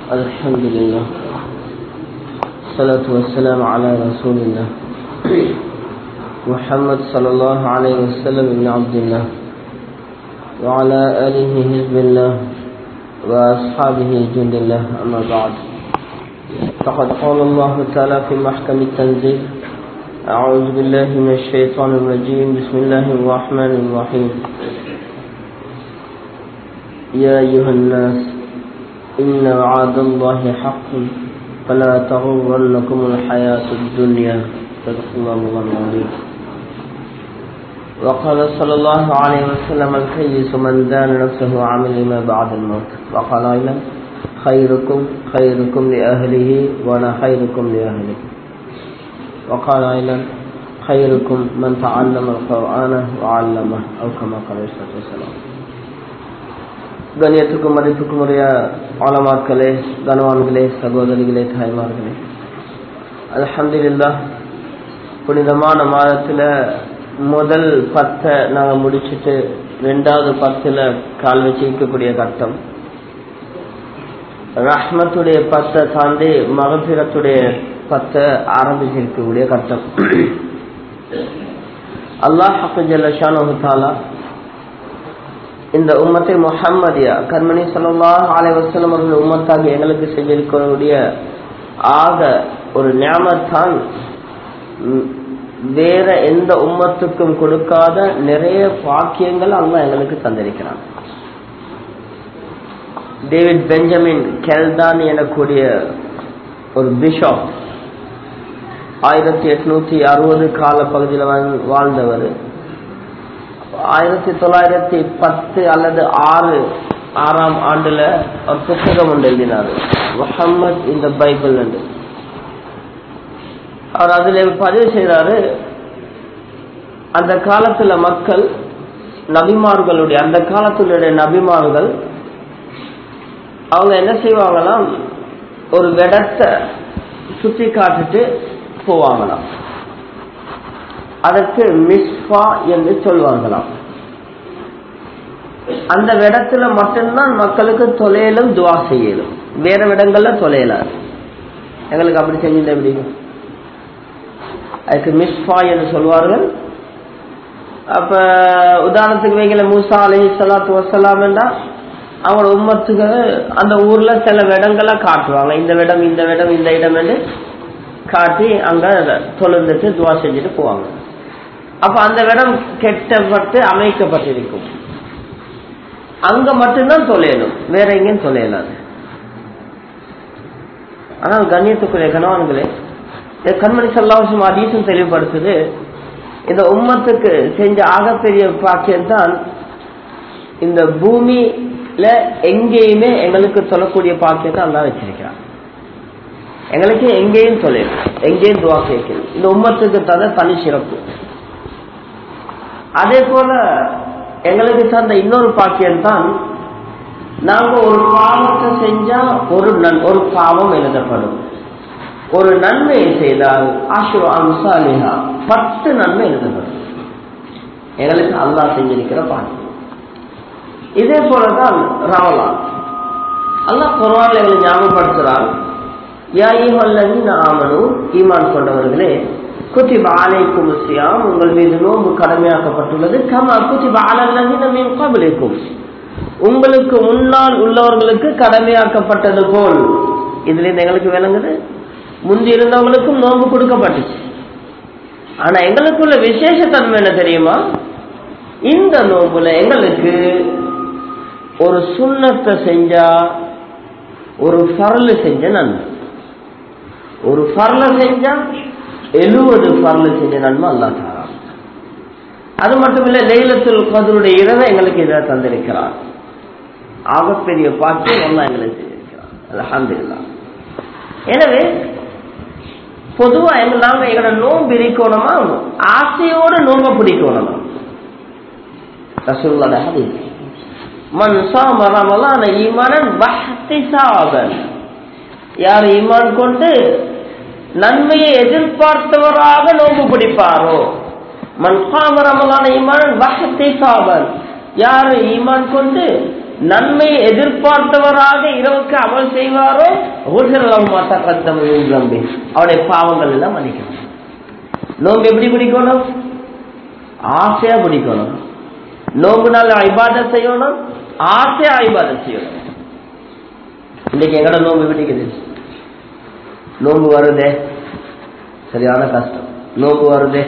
الحمد لله الصلاة والسلام على رسول الله محمد صلى الله عليه وسلم بن عبد الله وعلى آله حزب الله وأصحابه جند الله أما بعد فقد قال الله تعالى في محكم التنزيل أعوذ بالله من الشيطان الرجيم بسم الله الرحمن الرحيم يا أيها الناس إن وعد الله حق فلا تغرنكم الحياة الدنيا صدق الله العظيم وقال صلى الله عليه وسلم الكيس من دان نفسه وعمل لما بعد الموت وقال أيضا خيركم خيركم لأهله وأنا خيركم لأهله وقال أيضا خيركم من تعلم القرآن وعلمه أو كما قال عليه الصلاة والسلام கண்ணியத்துக்கும் மதிப்புக்கும் உரிய ஆலமாக்களே கனவான்களே சகோதரிகளே தாய்மார்களே அலமதுல்லா புனிதமான மாதத்தில் முதல் பத்தை நாங்கள் முடிச்சுட்டு ரெண்டாவது பத்தில் கால் வச்சிருக்கக்கூடிய கட்டம் ரஹ்மத்துடைய பத்தை தாண்டி மகபிரத்துடைய பத்தை ஆரம்பிச்சிருக்கக்கூடிய கட்டம் அல்லாஹ் ஜல்லஷானு தாலா இந்த உம்மத்தை முஹம்மதியா கண்மணி சல்லாஹ் அலைவசலம் அவர்கள் உம்மத்தாக எங்களுக்கு செஞ்சிருக்கக்கூடிய ஆக ஒரு ஞாபகத்தான் வேற எந்த உம்மத்துக்கும் கொடுக்காத நிறைய பாக்கியங்கள் அல்லா எங்களுக்கு தந்திருக்கிறான் டேவிட் பெஞ்சமின் கெல்தான் எனக்கூடிய ஒரு பிஷப் ஆயிரத்தி எட்நூத்தி அறுபது கால பகுதியில் வாழ்ந்தவர் ஆயிரத்தி தொள்ளாயிரத்தி பத்து அல்லது ஆறு ஆறாம் ஆண்டுல ஒரு புத்தகம் ஒன்று எழுதினார் முகம்மது இந்த பைபிள் என்று அவர் அதுல பதிவு செய்யறாரு அந்த காலத்துல மக்கள் நபிமார்களுடைய அந்த காலத்துடைய நபிமார்கள் அவங்க என்ன செய்வாங்களாம் ஒரு விடத்தை சுற்றி காட்டுட்டு போவாங்களாம் அதற்கு மிஸ்பா என்று சொல்வாங்களாம் அந்த இடத்துல மட்டும்தான் மக்களுக்கு தொலையிலும் துவா செய்யலும் வேற இடங்கள்ல தொலையலாது எங்களுக்கு அப்படி செஞ்சிருந்த எப்படி அதுக்கு மிஸ்பா என்று சொல்வார்கள் அப்ப உதாரணத்துக்கு வைக்கல மூசா அலி சலாத்து வசலாம் என்றா அவங்களோட உம்மத்துக்கு அந்த ஊர்ல சில இடங்களை காட்டுவாங்க இந்த இடம் இந்த இடம் இந்த இடம் என்று காட்டி அங்க தொழுந்துட்டு துவா செஞ்சுட்டு போவாங்க அப்ப அந்த இடம் கெட்டப்பட்டு அமைக்கப்பட்டிருக்கும் அங்க மட்டும்தான் தொலையணும் வேற எங்கேயும் தொலையலாது ஆனால் கண்ணியத்துக்குரிய கணவான்களே கண்மணி சல்லாவசம் அதீசம் தெளிவுபடுத்துது இந்த உம்மத்துக்கு செஞ்ச ஆகப்பெரிய பாக்கியம் தான் இந்த பூமியில எங்கேயுமே எங்களுக்கு சொல்லக்கூடிய பாக்கியத்தை அல்லா வச்சிருக்கிறான் எங்களுக்கு எங்கேயும் தொலையும் எங்கேயும் துவா கேட்கணும் இந்த உம்மத்துக்கு தந்த தனி சிறப்பு அதே போல எங்களுக்கு தந்த இன்னொரு பாக்கியம் தான் நாங்க ஒரு பாவத்தை செஞ்சா ஒரு நன் ஒரு பாவம் எழுதப்படும் ஒரு நன்மையை செய்தால் ஆஷுவா அம்சாலிஹா பத்து நன்மை எழுதப்படும் எங்களுக்கு அல்லாஹ் செஞ்சிருக்கிற பாக்கியம் இதே போலதான் ரவலான் அல்லாஹ் குரான் எங்களை ஞாபகப்படுத்துறான் ஆமனும் ஈமான் கொண்டவர்களே குத்திப ஆலைக்கும் சியாம் உங்கள் மீது நோன்பு கடமையாக்கப்பட்டுள்ளது கமா குத்திப ஆலல்லகின் கபலிக்கும் உங்களுக்கு முன்னால் உள்ளவர்களுக்கு கடமையாக்கப்பட்டது போல் இதுல இருந்து எங்களுக்கு விளங்குது முந்தி இருந்தவங்களுக்கும் நோன்பு கொடுக்கப்பட்டுச்சு ஆனா எங்களுக்குள்ள விசேஷ தன்மை என்ன தெரியுமா இந்த நோன்புல எங்களுக்கு ஒரு சுண்ணத்தை செஞ்சா ஒரு பரல் செஞ்ச நன்மை ஒரு பரல செஞ்சா எழுபது பரல செஞ்ச நன்மை அல்லா தாரான் அது மட்டும் இல்ல லைலத்துல் கதருடைய இரவை எங்களுக்கு இதை தந்திருக்கிறார் ஆகப்பெரிய பாக்கியம் எல்லாம் எங்களுக்கு செய்திருக்கிறார் அலமதுல்லா எனவே பொதுவா எங்க நாங்க எங்களோட நோன்பு இருக்கணுமா ஆசையோட நோன்பை பிடிக்கணுமா ரசூல்லோட ஹதீஸ் மன் சாம ரமலான ஈமானன் வஹ்திசாபன் யார் ஈமான் கொண்டு நன்மையை எதிர்பார்த்தவராக நோன்பு பிடிப்பாரோ மன் சாம ரமலான ஈமானன் வஹ்திசாபன் யார் ஈமான் கொண்டு நன்மை எதிர்பார்த்தவராக இரவுக்கு அமல் செய்வாரோ ஊசலம் மாத்தா கத்தம் நம்பி அவருடைய பாவங்கள் எல்லாம் மன்னிக்கணும் நோம்பு எப்படி பிடிக்கணும் ஆசையா பிடிக்கணும் நோம்பு நாள் ஐபாதம் செய்யணும் ஆசையா ஐபாதம் செய்யணும் இன்னைக்கு எங்கட நோம்பு பிடிக்குது நோம்பு வருதே சரியான கஷ்டம் நோம்பு வருதே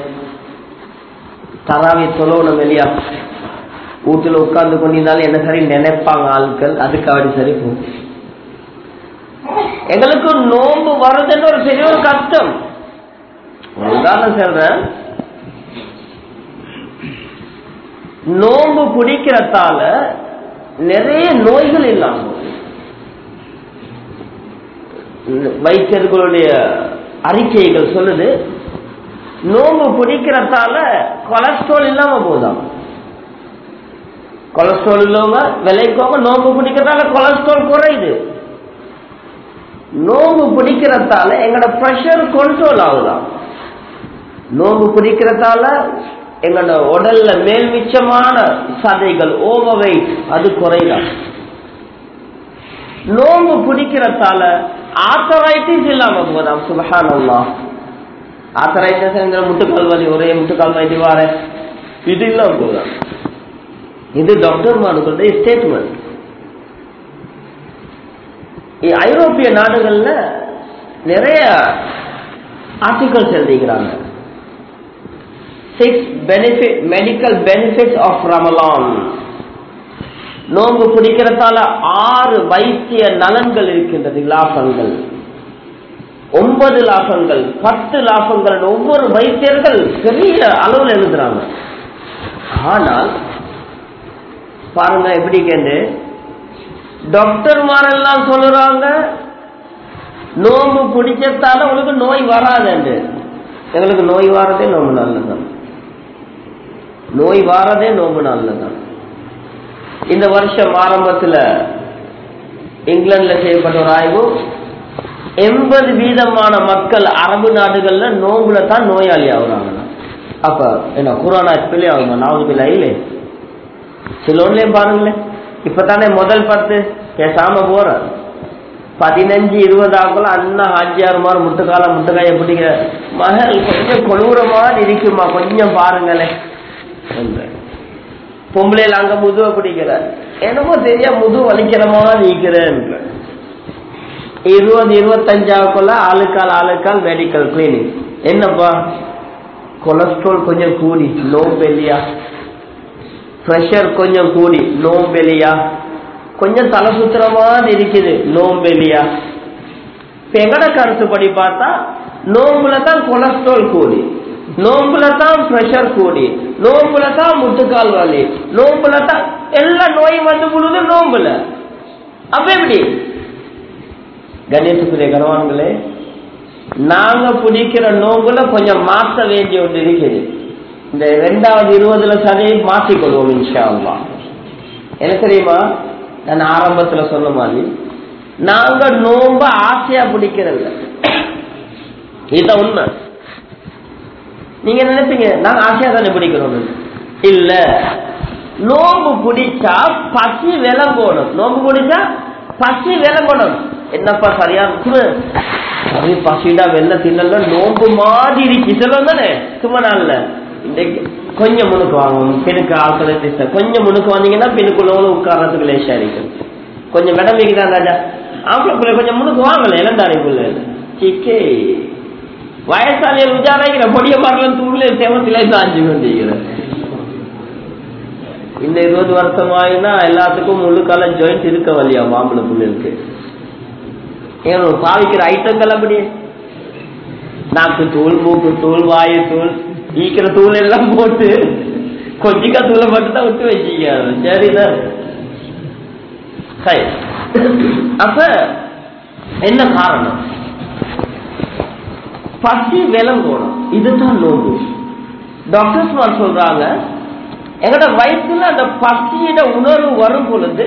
தராவி சொல்லணும் வெளியா வீட்டுல உட்கார்ந்து கொண்டிருந்தாலும் என்ன சரி நினைப்பாங்க ஆட்கள் அதுக்கு அப்படி சரி போகும் எங்களுக்கு நோம்பு வர்றதுன்னு ஒரு பெரிய ஒரு கஷ்டம் ஒரு உதாரணம் சொல்றேன் நோம்பு பிடிக்கிறதால நிறைய நோய்கள் இல்லாம வைத்தியர்களுடைய அறிக்கைகள் சொல்லுது நோம்பு பிடிக்கிறதால கொலஸ்ட்ரால் இல்லாம போதாம் கொலஸ்ட்ரால் இல்லவங்க விலைக்கோங்க நோம்பு பிடிக்கிறதால கொலஸ்ட்ரால் குறையுது நோம்பு பிடிக்கிறதால எங்களோட ப்ரெஷர் கண்ட்ரோல் ஆகுதாம் நோம்பு பிடிக்கிறதால எங்களோட உடல்ல மேல் மிச்சமான சதைகள் ஓவர் வெயிட் அது குறையலாம் நோம்பு பிடிக்கிறதால ஆத்தரைட்டிஸ் இல்லாம போதாம் சுபஹானல்லா ஆத்தரைட்டிஸ் என்ற முட்டுக்கால் வலி ஒரே முட்டுக்கால் வலி வார இது இல்லாம போதாம் இது டாக்டர் மானுடைய ஸ்டேட்மெண்ட் ஐரோப்பிய நாடுகள்ல நிறைய ஆர்டிகல்ஸ் எழுதிக்கிறாங்க six benefit medical benefits of Ramadan நோன்பு பிடிக்கிறதால ஆறு வைத்திய நலன்கள் இருக்கின்றது லாபங்கள் ஒன்பது லாபங்கள் பத்து லாபங்கள் ஒவ்வொரு வைத்தியர்கள் பெரிய அளவில் எழுதுறாங்க ஆனால் பாருங்க எப்படி கேண்டு டாக்டர்மாரெல்லாம் சொல்லுறாங்க நோம்பு பிடிச்சதால உங்களுக்கு நோய் வராதுண்டு எங்களுக்கு நோய் வாரதே நோம்பு நல்லதான் நோய் வாரதே நோம்பு நல்லதான் இந்த வருஷம் ஆரம்பத்தில் இங்கிலாந்துல செய்யப்பட்ட ஒரு ஆய்வு எண்பது வீதமான மக்கள் அரபு நாடுகள்ல நோம்புல தான் நோயாளி ஆகுறாங்க அப்ப என்ன குரானா பிள்ளை ஆகுமா நாவது பிள்ளை இல்லை சிலோன்லயும் பாருங்களேன் இப்பதானே முதல் பத்து பேசாம போற பதினஞ்சு இருபது ஆகுல அண்ணா ஹாஜியார் மாதிரி முட்டுக்கால முட்டுக்காய பிடிக்கிற மகள் கொஞ்சம் கொடூர மாதிரி இருக்குமா கொஞ்சம் பாருங்களேன் பொம்பளையில அங்க முதுவை பிடிக்கிற என்னமோ தெரியா முது வலிக்கிற மாதிரி இருக்கிறேன் இருபது இருபத்தஞ்சாவுக்குள்ள ஆளுக்கால் ஆளுக்கால் மெடிக்கல் கிளினிக் என்னப்பா கொலஸ்ட்ரால் கொஞ்சம் கூடி நோம்பெல்லியா ப்ரெஷர் கொஞ்சம் கூடி நோம்பெலியா கொஞ்சம் தலை சுத்துற மாதிரி இருக்குது நோம்பெலியா இப்ப எங்கட கருத்துப்படி பார்த்தா நோம்புல தான் கொலஸ்ட்ரால் கூடி நோம்புல தான் ப்ரெஷர் கூடி நோம்புல தான் முட்டுக்கால் வலி நோம்புல தான் எல்லா நோயும் வந்து முழுது நோம்புல அப்ப எப்படி கணேசக்குரிய கனவான்களே நாங்க பிடிக்கிற நோம்புல கொஞ்சம் மாற்ற வேண்டிய ஒன்று இருக்குது இந்த ரெண்டாவது இருபதுல சதையை மாற்றிக்கொள்வோம் இன்ஷா அல்லா என்ன தெரியுமா நான் ஆரம்பத்துல சொன்ன மாதிரி நாங்க நோம்ப ஆசையா பிடிக்கிறது இதுதான் உண்மை நீங்க நினைப்பீங்க நாங்க ஆசையா தானே பிடிக்கிறோம் இல்ல நோம்பு பிடிச்சா பசி விளங்கணும் நோம்பு பிடிச்சா பசி விளங்கணும் என்னப்பா சரியான அது பசிடா வெள்ள தின்னல நோம்பு மாதிரி இருக்கு சொல்லுவோம் தானே சும்மா நாள்ல இன்னைக்கு கொஞ்சம் முன்னுக்கு வாங்க பெண்ணுக்கு ஆட்கள் கொஞ்சம் முன்னுக்கு வந்தீங்கன்னா பெண்ணுக்குள்ளவங்களும் உட்கார்றதுக்கு லேசா இருக்கு கொஞ்சம் மேடம் வைக்கிறான் ராஜா ஆம்பளை பிள்ளை கொஞ்சம் முன்னுக்கு வாங்கல இளந்தாரி பிள்ளை சிக்கே வயசாலியல் உஜாராய்க்கிற பொடிய மரலாம் தூள்ல சேமத்திலே சாஞ்சு கொண்டிருக்கிறேன் இந்த இருபது வருஷம் ஆயினா எல்லாத்துக்கும் முழு கால ஜாயிண்ட் இருக்க வழியா மாம்பழ பிள்ளைகளுக்கு ஏன் பாவிக்கிற ஐட்டங்கள் அப்படி நாக்கு தூள் மூக்கு தூள் வாயு தூள் ஈக்கிற தூள் எல்லாம் போட்டு கொஞ்சிக்கா தூளை மட்டும் தான் விட்டு வச்சிக்க சரிதான் சரி அப்ப என்ன காரணம் பசி விளங்கணும் இதுதான் நோம்பு டாக்டர்ஸ் சொல்றாங்க எங்கட வயசுல அந்த பசியிட உணர்வு வரும் பொழுது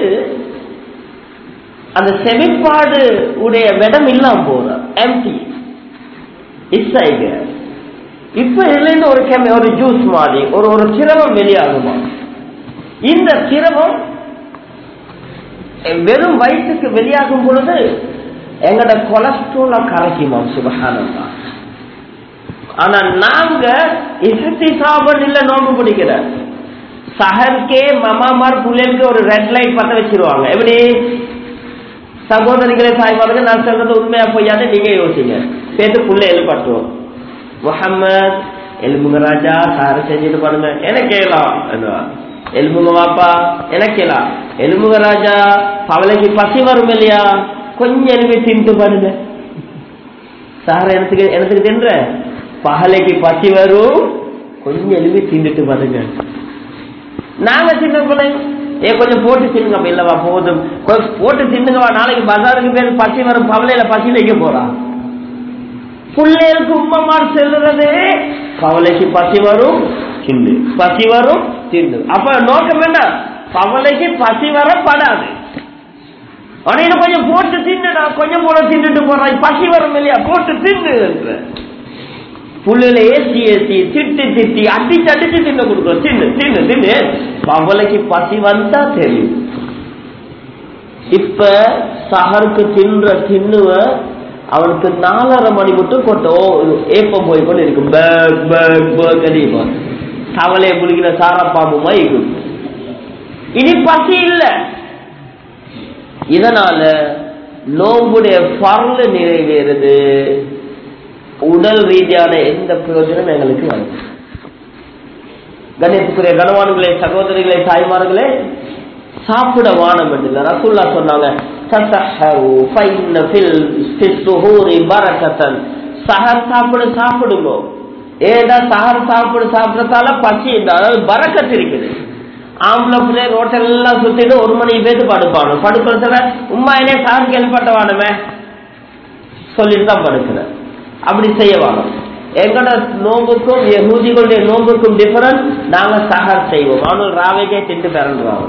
அந்த செமிப்பாடு உடைய விடம் இல்லாம போற எம்டி இசைக இப்ப இதுல ஒரு கெமி ஒரு ஜூஸ் மாதிரி ஒரு ஒரு திரவம் வெளியாகுமா இந்த திரவம் வெறும் வயிற்றுக்கு வெளியாகும் பொழுது எங்கட கொலஸ்ட்ரோல கரைக்குமா சுபகானந்தா ஆனா நாங்க இசத்தி சாபன் இல்ல நோம்பு பிடிக்கிற சஹருக்கே மமாமார் புள்ளைக்கு ஒரு ரெட் லைட் பத்த வச்சிருவாங்க எப்படி சகோதரிகளே சாய்பாருங்க நான் சொல்றது உண்மையா பொய்யாத நீங்க யோசிங்க சேர்த்து புள்ள எழுப்பட்டுவோம் முகம்மது எலும்புங்க ராஜா சார செஞ்சுட்டு பாருங்க எனக்கு கேளாம் எலும்புங்க வாப்பா எனக்கு கேளாம் எலும்புங்க ராஜா பவளைக்கு பசி வரும் இல்லையா கொஞ்சம் எலும்பி தின்ட்டு பாருங்க சார எனக்கு எனக்கு தின்ற பகலைக்கு பசி வரும் கொஞ்சம் எலும்பி தின்னுட்டு பாருங்க நாங்க சின்ன பிள்ளைங்க ஏ கொஞ்சம் போட்டு தின்னுங்க அப்ப இல்லவா போதும் கொஞ்சம் போட்டு தின்னுங்கவா நாளைக்கு பஜாருக்கு பேர் பசி வரும் பவளையில பசி வைக்க போறா பிள்ளைகளுக்கு உம்மமார் செல்லுறது பவளைக்கு பசி வரும் தின்னு பசி வரும் தின்னு அப்ப நோக்கம் என்ன பவளைக்கு பசி வரப்படாது ஆனா கொஞ்சம் போட்டு தின்னுடா கொஞ்சம் போல தின்னுட்டு போறான் பசி வரும் இல்லையா போட்டு தின்னு புள்ளில ஏசி ஏசி திட்டி திட்டி அடிச்சு அடிச்சு தின்ன கொடுக்கும் தின்னு தின்னு தின்னு பவளைக்கு பசி வந்தா தெரியும் இப்ப சஹருக்கு தின்ற தின்னுவ அவனுக்கு நாலரை மணி மட்டும் கொட்டோ ஏப்பம் போய் கொண்டு இருக்கும் பேக் பேக் பேக் அதிகமா தவளையை குளிக்கிற சாரப்பாம்புமா இருக்கும் இனி பசி இல்ல இதனால நோம்புடைய பரல நிறைவேறுது உடல் ரீதியான எந்த பிரயோஜனம் எங்களுக்கு வருது கணேசத்துக்குரிய கனவான்களே சகோதரிகளே தாய்மார்களே சாப்பிட வானம் என்று ரசூல்லா சொன்னாங்க சஹர் சாப்பிடு சாப்பிடுங்க ஏடா சஹர் சாப்பிடு சாப்பிடறதால பசி அதாவது பறக்கத்து இருக்குது ஆம்பளை பிள்ளை ரோட்டெல்லாம் சுத்திட்டு ஒரு மணி பேத்து படுப்பானு படுக்கிறதுல உமா என்ன சார் கேள்விப்பட்டவானுமே சொல்லிட்டு தான் படுக்கிறேன் அப்படி செய்ய வாங்க எங்களோட நோம்புக்கும் யகூதிகளுடைய நோம்புக்கும் டிஃபரன்ஸ் நாங்க சஹர் செய்வோம் ஆனால் ராவைக்கே திண்டு பிறந்துருவாங்க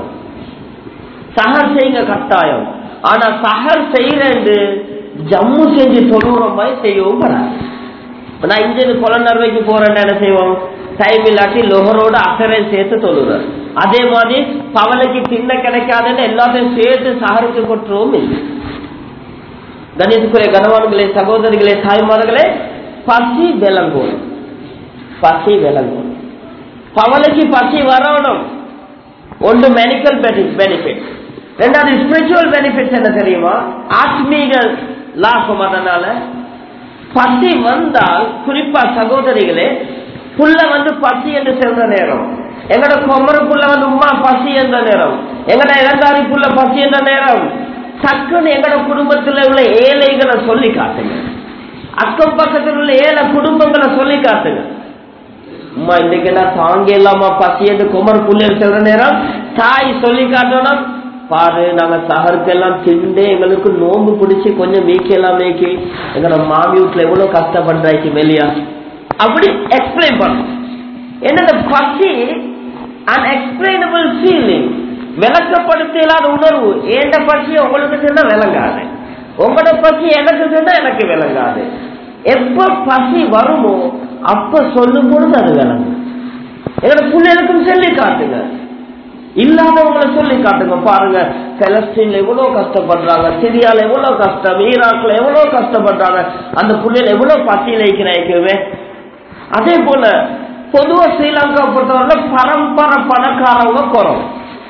சஹர் செய்யுங்க கட்டாயம் ஆனா சஹர் செய்யறது ஜம்மு செஞ்சு தொழுகிற மாதிரி செய்யவும் வராது நான் இங்க கொலநர்வைக்கு போறேன்னு என்ன செய்வோம் டைம் இல்லாட்டி லொஹரோட அக்கறை சேர்த்து தொழுகிறேன் அதே மாதிரி பவலைக்கு தின்ன கிடைக்காதுன்னு எல்லாத்தையும் சேர்த்து சஹருக்கு கொட்டுறவும் இல்லை கணிதத்துக்குரிய கனவான்களே சகோதரிகளே தாய்மார்களே பசி விளங்கும் பசி விளங்கும் பவலைக்கு பசி வரணும் ஒன்று மெடிக்கல் பெனிஃபிட் ரெண்டாவது ஸ்பிரிச்சுவல் பெனிஃபிட்ஸ் என்ன தெரியுமா ஆத்மீக லாபம் அதனால பசி வந்தால் குறிப்பா சகோதரிகளே புள்ள வந்து பசி என்று சென்ற நேரம் எங்கட கொமர புள்ள வந்து உமா பசி என்ற நேரம் எங்கட இளங்காரி புள்ள பசி என்ற நேரம் டக்குன்னு எங்கட குடும்பத்தில் உள்ள ஏழைகளை சொல்லி காட்டுங்க அக்கம் பக்கத்தில் உள்ள ஏழை குடும்பங்களை சொல்லி காட்டுங்க அம்மா இன்னைக்கு என்ன தாங்க இல்லாம பசி என்று குமர் புள்ளியல் செல்ற நேரம் தாய் சொல்லி காட்டணும் பாரு நாங்க சகருக்கெல்லாம் திண்டு எங்களுக்கு நோம்பு பிடிச்சி கொஞ்சம் மீக்கலாம் மேக்கி எங்களோட மாமி வீட்டுல எவ்வளவு கஷ்டப்படுறாய்க்கு வெளியா அப்படி எக்ஸ்பிளைன் பண்ணும் என்னது பசி அன்எக்ஸ்பிளைனபிள் ஃபீலிங் விளக்கப்படுத்த இல்லாத உணர்வு ஏண்ட பசி உங்களுக்கு சொன்னா விளங்காது உங்களோட பசி எனக்கு சொன்னா எனக்கு விளங்காது எப்ப பசி வருமோ அப்ப சொல்லும் பொழுது அது விளங்கும் எங்களோட பிள்ளைகளுக்கும் சொல்லி காட்டுங்க இல்லாதவங்களை சொல்லி காட்டுங்க பாருங்க பெலஸ்டீன்ல எவ்வளவு கஷ்டப்படுறாங்க சிரியால எவ்வளவு கஷ்டம் ஈராக்ல எவ்வளவு கஷ்டப்படுறாங்க அந்த பிள்ளைகள் எவ்வளவு பசியில் வைக்கிறேன் அதே போல பொதுவா ஸ்ரீலங்கா பொறுத்தவரை பரம்பரை பணக்காரவங்க குறம்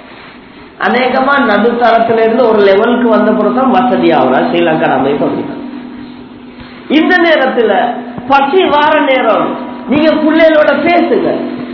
அநேகமா நடுத்தரத்துல இருந்து ஒரு லெவலுக்கு வந்த பிறகுதான் வசதி ஆகுறா ஸ்ரீலங்கா அமைப்பு அப்படிதான் இந்த நேரத்துல பசி வார நேரம் நீங்க பிள்ளைகளோட பேசுங்க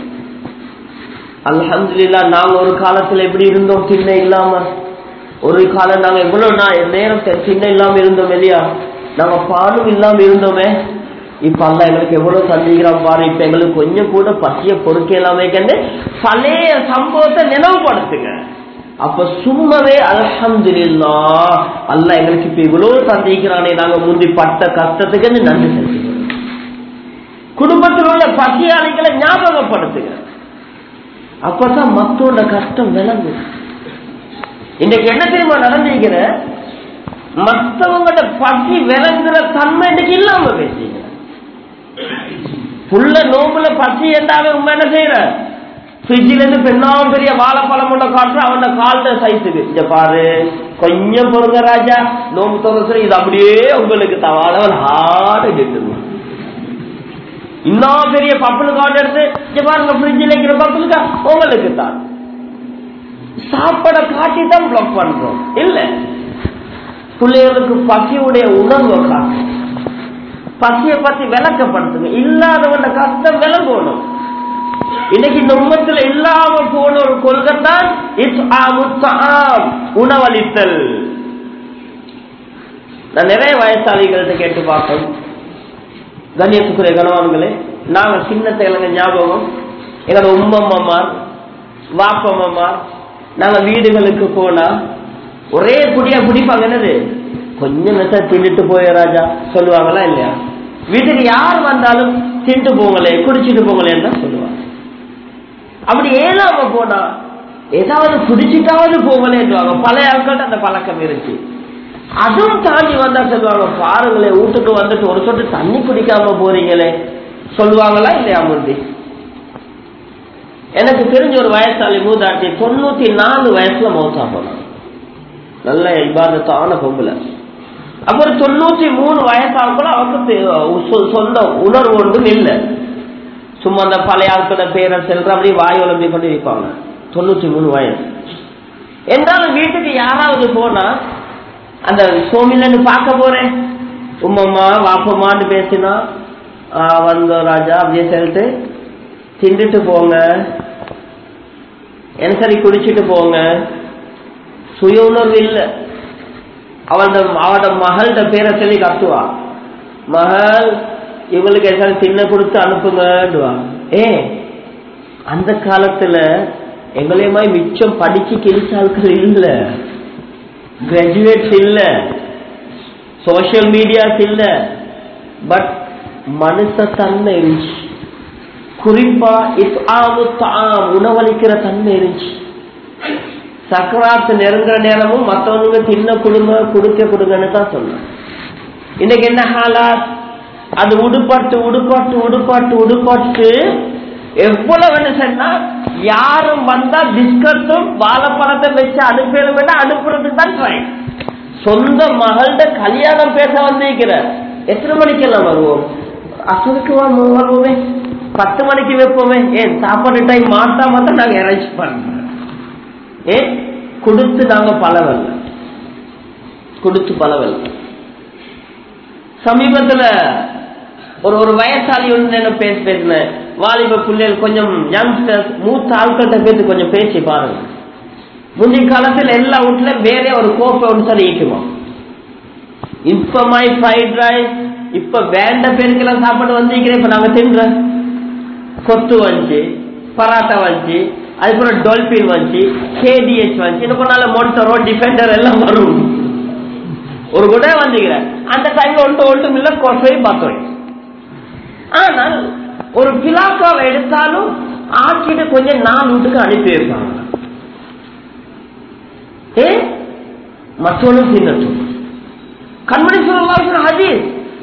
அல்ஹம்துலில்லா நாங்க ஒரு காலத்துல எப்படி இருந்தோம் சின்ன இல்லாம ஒரு காலம் நாங்க எவ்வளவு நான் நேரம் சின்ன இல்லாம இருந்தோம் இல்லையா நாங்க பாலும் இல்லாம இருந்தோமே இப்ப அல்ல எங்களுக்கு எவ்வளவு சந்திக்கிறோம் பாரு இப்ப எங்களுக்கு கொஞ்சம் கூட பசிய பொறுக்க இல்லாம கண்டு பழைய சம்பவத்தை நினைவுபடுத்துங்க அப்ப சும்மாவே அல்ஹம்துலில்லா அல்ல எங்களுக்கு இப்ப இவ்வளவு சந்திக்கிறானே நாங்க முந்தி பட்ட கஷ்டத்துக்கு நன்றி செலுத்துகிறோம் குடும்பத்தில் உள்ள பசியாளிகளை ஞாபகப்படுத்துங்க அப்பதான் மத்தோட கஷ்டம் விளங்கும் இன்னைக்கு என்ன தெரியுமா நடந்திருக்கிற மத்தவங்களோட பசி விளங்குற தன்மை இன்னைக்கு இல்லாம பேசுறீங்க புள்ள நோம்புல பசி என்றாவே உண்மை என்ன செய்யற ஃப்ரிட்ஜில இருந்து பெண்ணாவும் பெரிய வாழைப்பழம் கொண்ட காட்டுற அவன கால்ட சைஸுக்கு இங்க பாரு கொஞ்சம் பொறுங்க ராஜா நோம்பு தொடர்ந்து இது அப்படியே உங்களுக்கு தவாளவன் ஹார்டு கெட்டுங்க இன்னும் பெரிய பப்புள் கார்டு எடுத்து இங்க பாருங்க ஃப்ரிட்ஜில் இருக்கிற பப்புளுக்கா உங்களுக்கு தான் சாப்பாட காட்டி தான் பிளாக் பண்றோம் இல்ல பிள்ளைகளுக்கு பசியுடைய உணர்வை காட்டு பசியை பத்தி விளக்கப்படுத்துங்க இல்லாதவன் கஷ்டம் விளங்கணும் இன்னைக்கு இந்த உமத்துல இல்லாம போன ஒரு கொள்கை தான் உணவளித்தல் நான் நிறைய வயசாளிகள்ட்ட கேட்டு பார்ப்போம் கண்ணியத்துக்குரிய கணவான்களே நாங்க சின்னத்தை எங்க ஞாபகம் எங்களோட உம்மம்மார் வாப்பம்மார் நாங்க வீடுகளுக்கு போனா ஒரே குடியா குடிப்பாங்க என்னது கொஞ்சம் மெசா தின்னுட்டு போய ராஜா சொல்லுவாங்களா இல்லையா வீட்டுக்கு யார் வந்தாலும் தின்ட்டு போங்களே குடிச்சிட்டு போங்களேன்னு தான் சொல்லுவாங்க அப்படி ஏழாம போனா ஏதாவது குடிச்சிட்டாவது போங்களேன்னுவாங்க பழைய ஆட்கள்ட்ட அந்த பழக்கம் இருந்துச்சு அதுவும் தாண்டி வந்தா சொல்லுவாங்க பாருங்களேன் வீட்டுக்கு வந்துட்டு ஒரு சொட்டு தண்ணி குடிக்காம போறீங்களே சொல்லுவாங்களா இல்லையா முந்தி எனக்கு தெரிஞ்ச ஒரு வயசாளி மூதாட்டி தொண்ணூத்தி நாலு வயசுல மௌத்தா போனாங்க நல்ல இபாதத்தான பொம்பளை அப்புறம் தொண்ணூத்தி மூணு வயசாகுள்ள அவருக்கு சொந்த உணர்வு ஒன்றும் இல்லை சும்மா அந்த பழைய ஆட்கள பேரை செல்ற அப்படி வாய் உழம்பி கொண்டு வைப்பாங்க தொண்ணூத்தி மூணு வயசு என்றாலும் வீட்டுக்கு யாராவது போனா அந்த சோமிலன்னு பார்க்க போறேன் உம்மம்மா வாப்பம்மான்னு பேசினா வந்தோம் ராஜா அப்படியே சொல்லிட்டு திண்டுட்டு போங்க என்ன சரி குடிச்சிட்டு போங்க சுய உணர்வு இல்லை அவளோட அவளோட மகள்கிட்ட பேரை சொல்லி கத்துவா மகள் இவங்களுக்கு என்ன தின்ன கொடுத்து அனுப்புங்கடுவா ஏ அந்த காலத்துல எங்களையுமா மிச்சம் படிச்சு கிழிச்சாள்கள் இல்ல கிராஜுவேட்ஸ் இல்ல சோசியல் மீடியாஸ் இல்ல பட் மனுஷ தன்மை இருந்துச்சு குறிப்பா இஸ்ஆமு தாம் உணவளிக்கிற தன்மை இருந்துச்சு சக்கராத்து நெருங்குற நேரமும் மற்றவங்க தின்ன கொடுங்க குடுக்க கொடுங்கன்னு தான் சொன்னேன் இன்னைக்கு என்ன ஹாலாத் அது உடுப்பாட்டு உடுப்பாட்டு உடுப்பாட்டு உடுப்பாட்டு எவ்வளவு சொன்னா யாரும் வந்தா பிஸ்கட்டும் வாழைப்பழத்தை வச்சு அனுப்பணும் அனுப்புறது தான் ட்ரை சொந்த மகள்கிட்ட கல்யாணம் பேச வந்திருக்கிற எத்தனை மணிக்கெல்லாம் வருவோம் அசுருக்கு வருவோமே பத்து மணிக்கு வைப்போமே ஏன் சாப்பாடு டைம் மாட்டா மாத்தம் நாங்க அரேஞ்ச் பண்றோம் ஏன் கொடுத்து நாங்க பலவல்ல கொடுத்து பலவல்ல சமீபத்துல ஒரு ஒரு வயசாளி ஒன்று என்ன பேச பேசினேன் வாலிப பிள்ளைகள் கொஞ்சம் யங்ஸ்டர்ஸ் மூத்த ஆட்கள்கிட்ட பேசி கொஞ்சம் பேசி பாருங்க முந்தைய காலத்தில் எல்லா வீட்டுல வேற ஒரு கோப்பை ஒன்று சரி ஈக்குமா இப்ப மை ஃப்ரைட் ரைஸ் இப்ப வேண்ட பேருக்கெல்லாம் சாப்பாடு வந்திருக்கிறேன் இப்ப நாங்க தின்ற கொத்து வந்துச்சு பராட்டா வந்துச்சு அதுக்கப்புறம் டொல்பின் வந்துச்சு கேடிஎச் வந்துச்சு இன்னும் கொஞ்ச நாள் மோட்டரோ டிஃபெண்டர் எல்லாம் வரும் ஒரு கூட வந்துக்கிற அந்த டைம்ல ஒன்று ஒன்றும் இல்லை கொசை பார்த்தோம் ஆனால் ஒரு பிலாக்காவை எடுத்தாலும் ஆக்கிட்டு கொஞ்சம் நாலு வீட்டுக்கு அனுப்பி வைப்பாங்க ஏ மற்றவனும் தின்னட்டும் கண்மணி சொல்லலாம் ஹதீஸ்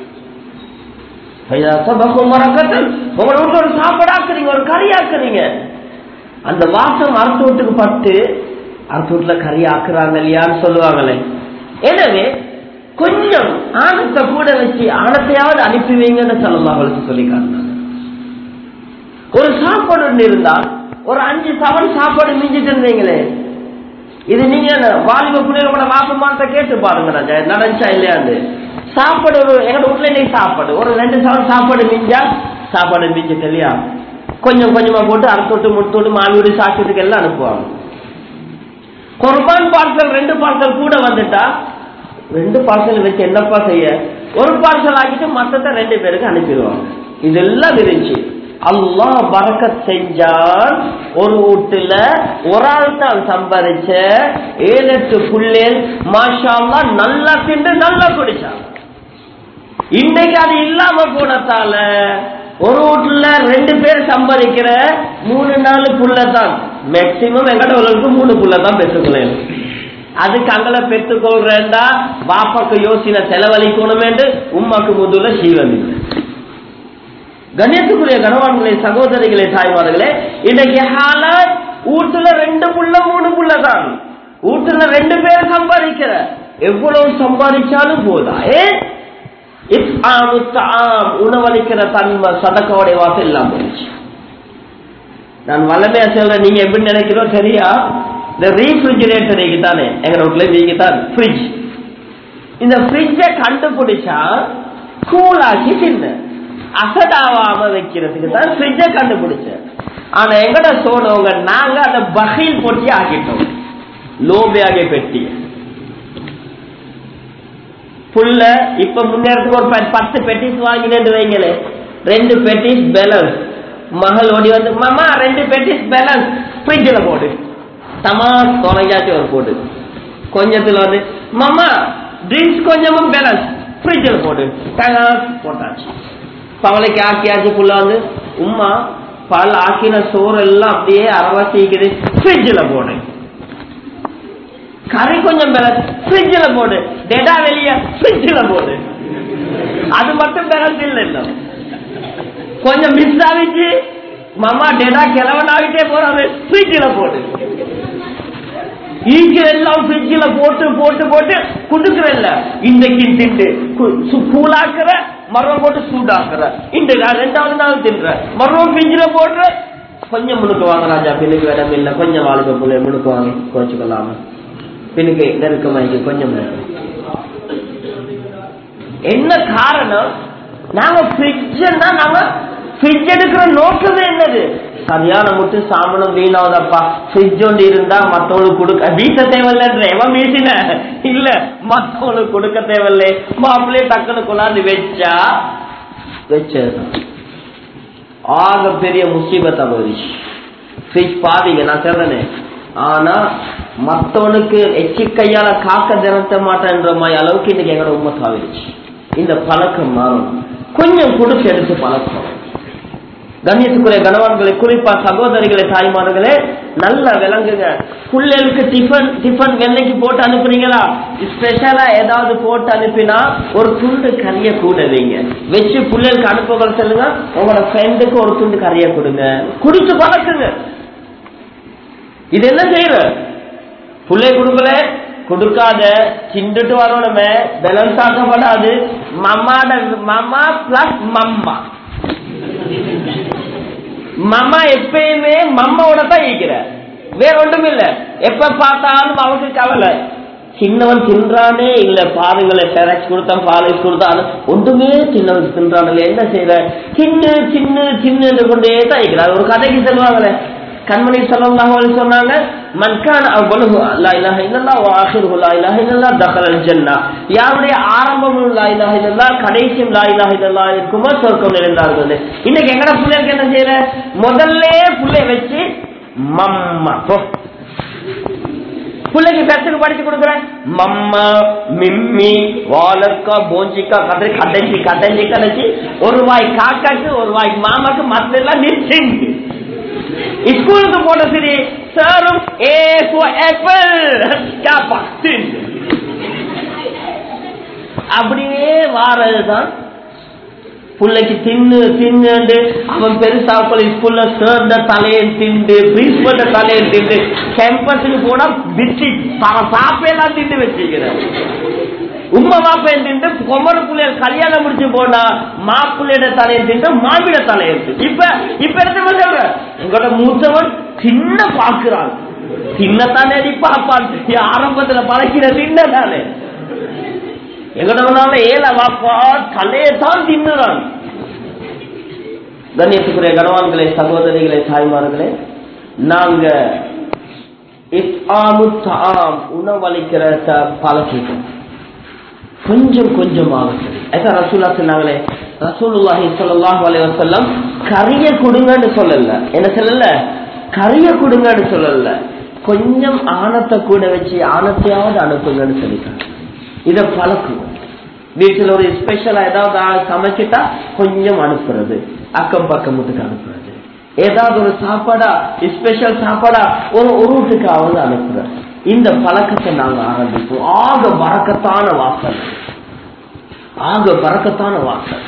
உங்களோட வீட்டுல ஒரு சாப்பாடு ஆக்குறீங்க ஒரு கறி ஆக்குறீங்க அந்த வாசம் அடுத்த வீட்டுக்கு பட்டு அடுத்த வீட்டுல கறி ஆக்குறாங்க இல்லையான்னு சொல்லுவாங்களே எனவே கொஞ்சம் ஆணத்தை கூட வச்சு ஆணத்தையாவது அனுப்பி வைங்கன்னு சொல்லலாம் அவளுக்கு சொல்லி காட்டினாங்க ஒரு சாப்பாடு ஒன்று இருந்தால் ஒரு அஞ்சு சவன் சாப்பாடு மிஞ்சிட்டு இருந்தீங்களே இது நீங்க வாலிப பிள்ளைகளோட வாப்பமானத்தை கேட்டு பாருங்க ராஜா நடந்துச்சா இல்லையாண்டு சாப்பாடு ஒரு எங்க வீட்டுல இன்னைக்கு சாப்பாடு ஒரு ரெண்டு சவன் சாப்பாடு மிஞ்சா சாப்பாடு மிஞ்சிட்டு இல்லையா கொஞ்சம் கொஞ்சமா போட்டு அரைத்தோட்டு முட்டோட்டு மாவியோடு சாக்கியத்துக்கு எல்லாம் அனுப்புவாங்க குர்பான் பார்சல் ரெண்டு பார்சல் கூட வந்துட்டா ரெண்டு பார்சல் வச்சு என்னப்பா செய்ய ஒரு பார்சல் ஆக்கிட்டு மத்தத்தை ரெண்டு பேருக்கு அனுப்பிடுவாங்க இதெல்லாம் இருந்துச்சு அல்லாஹ் பறக்கத் செஞ்சான் ஒரு வீட்டுல ஒரு ஆள் தான் சம்பாதிச்ச ஏழு எட்டு புள்ளேல் மாஷா அல்லாஹ் நல்லா தின்று நல்லா குடிச்சான் இன்னைக்கு அது இல்லாம போனதால ஒரு வீட்டுல ரெண்டு பேர் சம்பாதிக்கிற மூணு நாலு புள்ள தான் மேக்சிமம் எங்கட மூணு புள்ள தான் பெற்றுக்கொள்ளேன் அதுக்கு அங்கல பெற்றுக்கொள்றேன்டா பாப்பாக்கு யோசனை செலவழிக்கணும் என்று உமாக்கு முதுல சீவன் இல்லை கணேசக்குரிய கனவான்களே சகோதரிகளே தாய்மார்களே இன்னைக்கு ஹாலாத் வீட்டுல ரெண்டு புள்ள மூணு புள்ள தான் வீட்டுல ரெண்டு பேர் சம்பாதிக்கிற எவ்வளவு சம்பாதிச்சாலும் போதா ஏன் இத்ஆமு தஆம், உணவளிக்கிற தன்மை சதக்காவுடைய வாசல் இல்லாம போயிடுச்சு நான் வல்லமையா சொல்றேன் நீங்க எப்படி நினைக்கிறோம் சரியா இந்த ரீஃப்ரிஜிரேட்டர் தானே எங்க வீட்டுல நீங்க தான் ஃப்ரிட்ஜ் இந்த ஃப்ரிட்ஜை கண்டுபிடிச்சா கூலாக்கி தின்ன அசடாவாம வைக்கிறதுக்கு தான் ஃப்ரிட்ஜை கண்டுபிடிச்சேன் ஆனா எங்கட சோனவங்க நாங்க அந்த பகைல் பொட்டி ஆக்கிட்டோம் லோபியாக பெட்டி புல்ல இப்ப முன்னேறதுக்கு ஒரு ப- பத்து பெட்டிஸ் வாங்கினேன் வைங்களே ரெண்டு பெட்டிஸ் பேலன்ஸ் மகள் ஓடி வந்து மாமா ரெண்டு பெட்டிஸ் பேலன்ஸ் ஃப்ரிட்ஜில் போடு தமா தொலைஞ்சாச்சு ஒரு போடு கொஞ்சத்துல வந்து மாமா ட்ரிங்க்ஸ் கொஞ்சமும் பேலன்ஸ் ஃப்ரிட்ஜில் போடு டகாஸ் போட்டாச்சு பவளைக்கு ஆக்கியாச்சு புள்ள வந்து உம்மா பால் ஆக்கின சோறு எல்லாம் அப்படியே அரவாசிக்குது ஃப்ரிட்ஜில் போடு கறி கொஞ்சம் பேலன்ஸ் ஃப்ரிட்ஜில் போடு டெடா வெளிய ஃப்ரிட்ஜில் போடு அது மட்டும் பேலன்ஸ் இல்லை இன்னும் கொஞ்சம் மிஸ் ஆகிச்சு மாமா டெடா கிழவன் ஆகிட்டே போறாரு ஃப்ரிட்ஜில் போடு ஈக்கு எல்லாம் ஃப்ரிட்ஜில் போட்டு போட்டு போட்டு குடுக்கறல்ல இன்றைக்கு திண்டு கு- சு- கூலாக்குற மரம் போட்டு சூடாக்குற இன்றைக்கு நான் ரெண்டாவது நாள் தின்ற மரம் ஃப்ரிட்ஜில் போடுற கொஞ்சம் முழுக்க வாங்க ராஜா பின்னுக்கு இடம் இல்லை கொஞ்சம் வாழுக பிள்ளை முழுக்க வாங்க குறைச்சுக்கலாமா பின்னுக்கு நெருக்கமாயிக்கு கொஞ்சம் நேரம். என்ன காரணம் நாங்க ஃப்ரிட்ஜ் நாங்க ஃப்ரிட்ஜ் எடுக்கிற நோக்கமே என்னது சரியான முட்டு சாமனம் வீணாவதப்பா ஃப்ரிட்ஜ் ஒன்று இருந்தா மத்தவங்களுக்கு கொடுக்க வீச தேவையில்லைன்ற எவன் வீசின இல்ல மத்தவங்களுக்கு கொடுக்க தேவையில்லை மாப்பிள்ளையே டக்குனு கொண்டாந்து வச்சா வச்சது ஆக பெரிய முசீபத்தை போயிடுச்சு ஃப்ரிட்ஜ் பாதிங்க நான் சொல்றேனே ஆனா மத்தவனுக்கு எச்சி கையால காக்க திறத்த மாட்டேன்ற மாதிரி அளவுக்கு இன்னைக்கு எங்களோட உண்மை ஆகிடுச்சு இந்த பழக்கம் மாறும் கொஞ்சம் கொடுத்து எடுத்து பழக்கம் கண்ணியத்துக்குரிய கணவான்களை குறிப்பா சகோதரிகளே தாய்மார்களே நல்லா விளங்குங்க பிள்ளைகளுக்கு டிஃபன் டிஃபன் வெள்ளைக்கு போட்டு அனுப்புறீங்களா ஸ்பெஷலா ஏதாவது போட்டு அனுப்பினா ஒரு துண்டு கறிய கூட வைங்க வச்சு பிள்ளைகளுக்கு அனுப்புகள் சொல்லுங்க உங்களோட ஃப்ரெண்டுக்கு ஒரு துண்டு கறிய கொடுங்க குடிச்சு பழக்குங்க இது என்ன செய்யற புள்ளை கொடுக்கல கொடுக்காத சிண்டுட்டு வரணுமே பேலன்ஸ் ஆக்கப்படாது மம்மாட மம்மா பிளஸ் மம்மா மம்மா எப்பயுமே மம்மாவோட தான் இருக்கிற வேற ஒன்றும் இல்ல எப்ப பார்த்தாலும் அவனுக்கு கவலை சின்னவன் தின்றானே இல்ல பாருங்களேன் டெரக்ஸ் கொடுத்தான் பாலிஷ் கொடுத்தான் ஒன்றுமே சின்னவன் தின்றானே என்ன செய்யற சின்ன சின்ன சின்ன கொண்டே தான் இருக்கிறார் ஒரு கதைக்கு சொல்லுவாங்களே கண்மணி ஸல்லல்லாஹு அலைஹி சொன்னாங்க மன் கான அவ்வளவு லா இலாஹ இல்லல்லாஹ் வ ஆখিরஹு லா இலாஹ இல்லல்லாஹ் தഖலல் ஜன்னah யாருடைய ஆரம்பமும் லா இலாஹ இல்லல்லாஹ் கடைசியும் லா இலாஹ இல்லல்லாஹ் இருக்குமோ சொர்க்கம் நிறைந்தார்கள் இன்னைக்கு எங்கட பிள்ளைகளுக்கு என்ன செய்யற முதல்ல புள்ளை வச்சு மம்மா போ பிள்ளைக்கு பெற்றுக்கு படிச்சு கொடுக்குறேன் மம்மா மிம்மி வாழக்கா போஞ்சிக்கா கதை கடைஞ்சி கடைஞ்சி கடைச்சி ஒரு வாய் காக்காக்கு ஒரு வாய் மாமாக்கு மத்த எல்லாம் நிறுத்தி ஸ்கூலுக்கு போன சரி சாரும் ஏ ஆப்பிள் கேப்பா அப்படியே வாரதுதான் பிள்ளைக்கு தின்னு தின்னு அவன் பெருசாக்கள் ஸ்கூல்ல சேர்ந்த தலையை திண்டு பிரின்சிபல்ட தலையை திண்டு கேம்பஸுக்கு போனா பிச்சு சாப்பையெல்லாம் திண்டு வச்சுக்கிறேன் உண்மை மாப்பையன் திண்டு கொமர பிள்ளைகள் கல்யாணம் முடிச்சு போனா மாப்பிள்ளையோட தலையை திண்டு மாமிட தலையை இப்ப இப்ப என்ன சொல்ற எங்களோட மூத்தவன் சின்ன பாக்குறான் சின்னத்தானே நீ பாப்பான் ஆரம்பத்துல பழக்கிற சின்ன தானே எங்கடவனால ஏல வாப்பா தலையை தான் தின்னுறான் கண்ணியத்துக்குரிய கணவான்களே சகோதரிகளே தாய்மார்களே நாங்க இஸ்ஆமு தாம் உணவளிக்கிற பழக்கிட்டோம் கொஞ்சம் கொஞ்சமாக அதான் ரசூலா சொன்னாங்களே ரசூலுல்லாஹி ஸல்லல்லாஹு அலைஹி வஸல்லம் கறிய கொடுங்கன்னு சொல்லல என்ன சொல்லல கறிய கொடுங்கன்னு சொல்லல கொஞ்சம் ஆணத்தை கூட வச்சு ஆணத்தையாவது அனுப்புங்கன்னு சொல்லிட்டாங்க இத பழக்குவோம் வீட்டுல ஒரு ஸ்பெஷலா ஏதாவது ஆள் சமைச்சிட்டா கொஞ்சம் அனுப்புறது அக்கம் பக்கம் வீட்டுக்கு அனுப்புறது ஏதாவது ஒரு சாப்பாடா ஸ்பெஷல் சாப்பாடா ஒரு ஒரு வீட்டுக்காவது அனுப்புறது இந்த பழக்கத்தை நாங்க ஆரம்பிப்போம் ஆக வரக்கத்தான வாசல் ஆக வரக்கத்தான வாசல்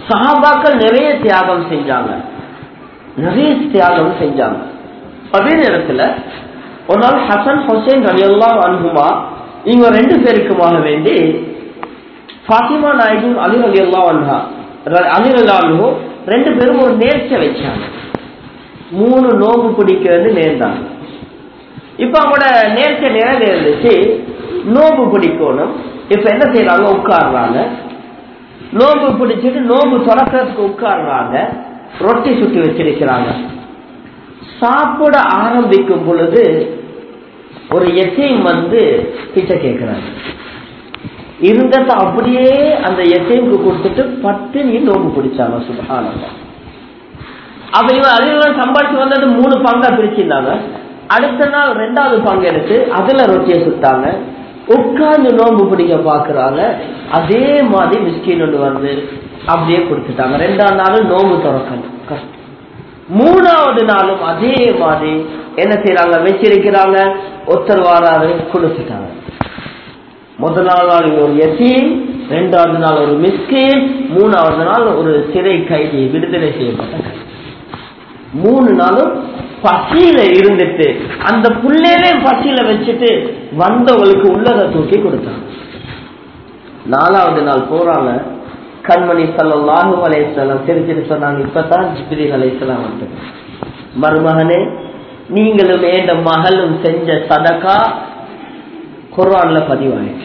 சஹாபாக்கள் நிறைய தியாகம் செஞ்சாங்க நிறைய தியாகம் செஞ்சாங்க அதே நேரத்துல ஒரு நாள் ஹசன் ஹுசைன் ரலியல்லாஹு அன்ஹுமா இவங்க ரெண்டு பேருக்குமாக வேண்டி ஃபாத்திமா நாயகம் அலி ரலியல்லாஹு அன்ஹா அலி ரலியல்லாஹு ரெண்டு பேரும் ஒரு நேர்ச்சை வச்சாங்க மூணு நோம்பு பிடிக்கிறது நேர்ந்தாங்க இப்ப அவங்களோட நேர்ச்சை நிறைவேறுச்சு நோம்பு பிடிக்கணும் இப்ப என்ன செய்யறாங்க உட்கார்றாங்க நோம்பு பிடிச்சிட்டு நோம்பு தொடக்கிறதுக்கு உட்கார்றாங்க ரொட்டி சுட்டி வச்சிருக்கிறாங்க சாப்பிட ஆரம்பிக்கும் பொழுது ஒரு எத்தையும் வந்து பிச்சை கேட்கிறாங்க இருந்தத அப்படியே அந்த எத்தையுக்கு கொடுத்துட்டு பட்டினி நோம்பு பிடிச்சாங்க சுபகானந்தா அப்ப இவன் அதிகம் சம்பாதிச்சு வந்தது மூணு பங்கா பிரிச்சிருந்தாங்க அடுத்த நாள் ரெண்டாவது பங்கு எடுத்து அதுல ரொட்டியை சுட்டாங்க உட்கார்ந்து நோன்பு பிடிக்க பாக்குறாங்க அதே மாதிரி மிஸ்கின் ஒன்று வந்து அப்படியே கொடுத்துட்டாங்க ரெண்டாவது நாளும் நோம்பு திறக்கணும் கஷ்டம் மூணாவது நாளும் அதே மாதிரி என்ன செய்யறாங்க வச்சிருக்கிறாங்க ஒருத்தர் வாராரு கொடுத்துட்டாங்க முதல் நாள் ஒரு எத்தீம் ரெண்டாவது நாள் ஒரு மிஸ்கின் மூணாவது நாள் ஒரு சிறை கைதி விடுதலை செய்யப்பட்ட கைதி மூணு நாளும் பசியில இருந்துட்டு அந்த புள்ளையிலே பசியில வச்சுட்டு வந்தவங்களுக்கு உள்ளதை தூக்கி கொடுத்தாங்க நாலாவது நாள் போறாங்க கண்மணி சல்லாஹு அலையம் தெரிஞ்சுட்டு சொன்னாங்க இப்பதான் ஜிப்ரீல் அலைசலாம் வந்து மருமகனே நீங்களும் ஏண்ட மகளும் செஞ்ச சதக்கா குர்ஆன்ல பதிவாயிடுச்சு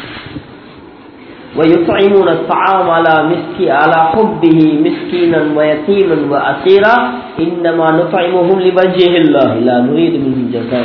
ويطعمون الطعام على مسكي على حبه مسكينا ويتيما واسيرا انما نطعمهم لوجه الله لا نريد منهم جزاء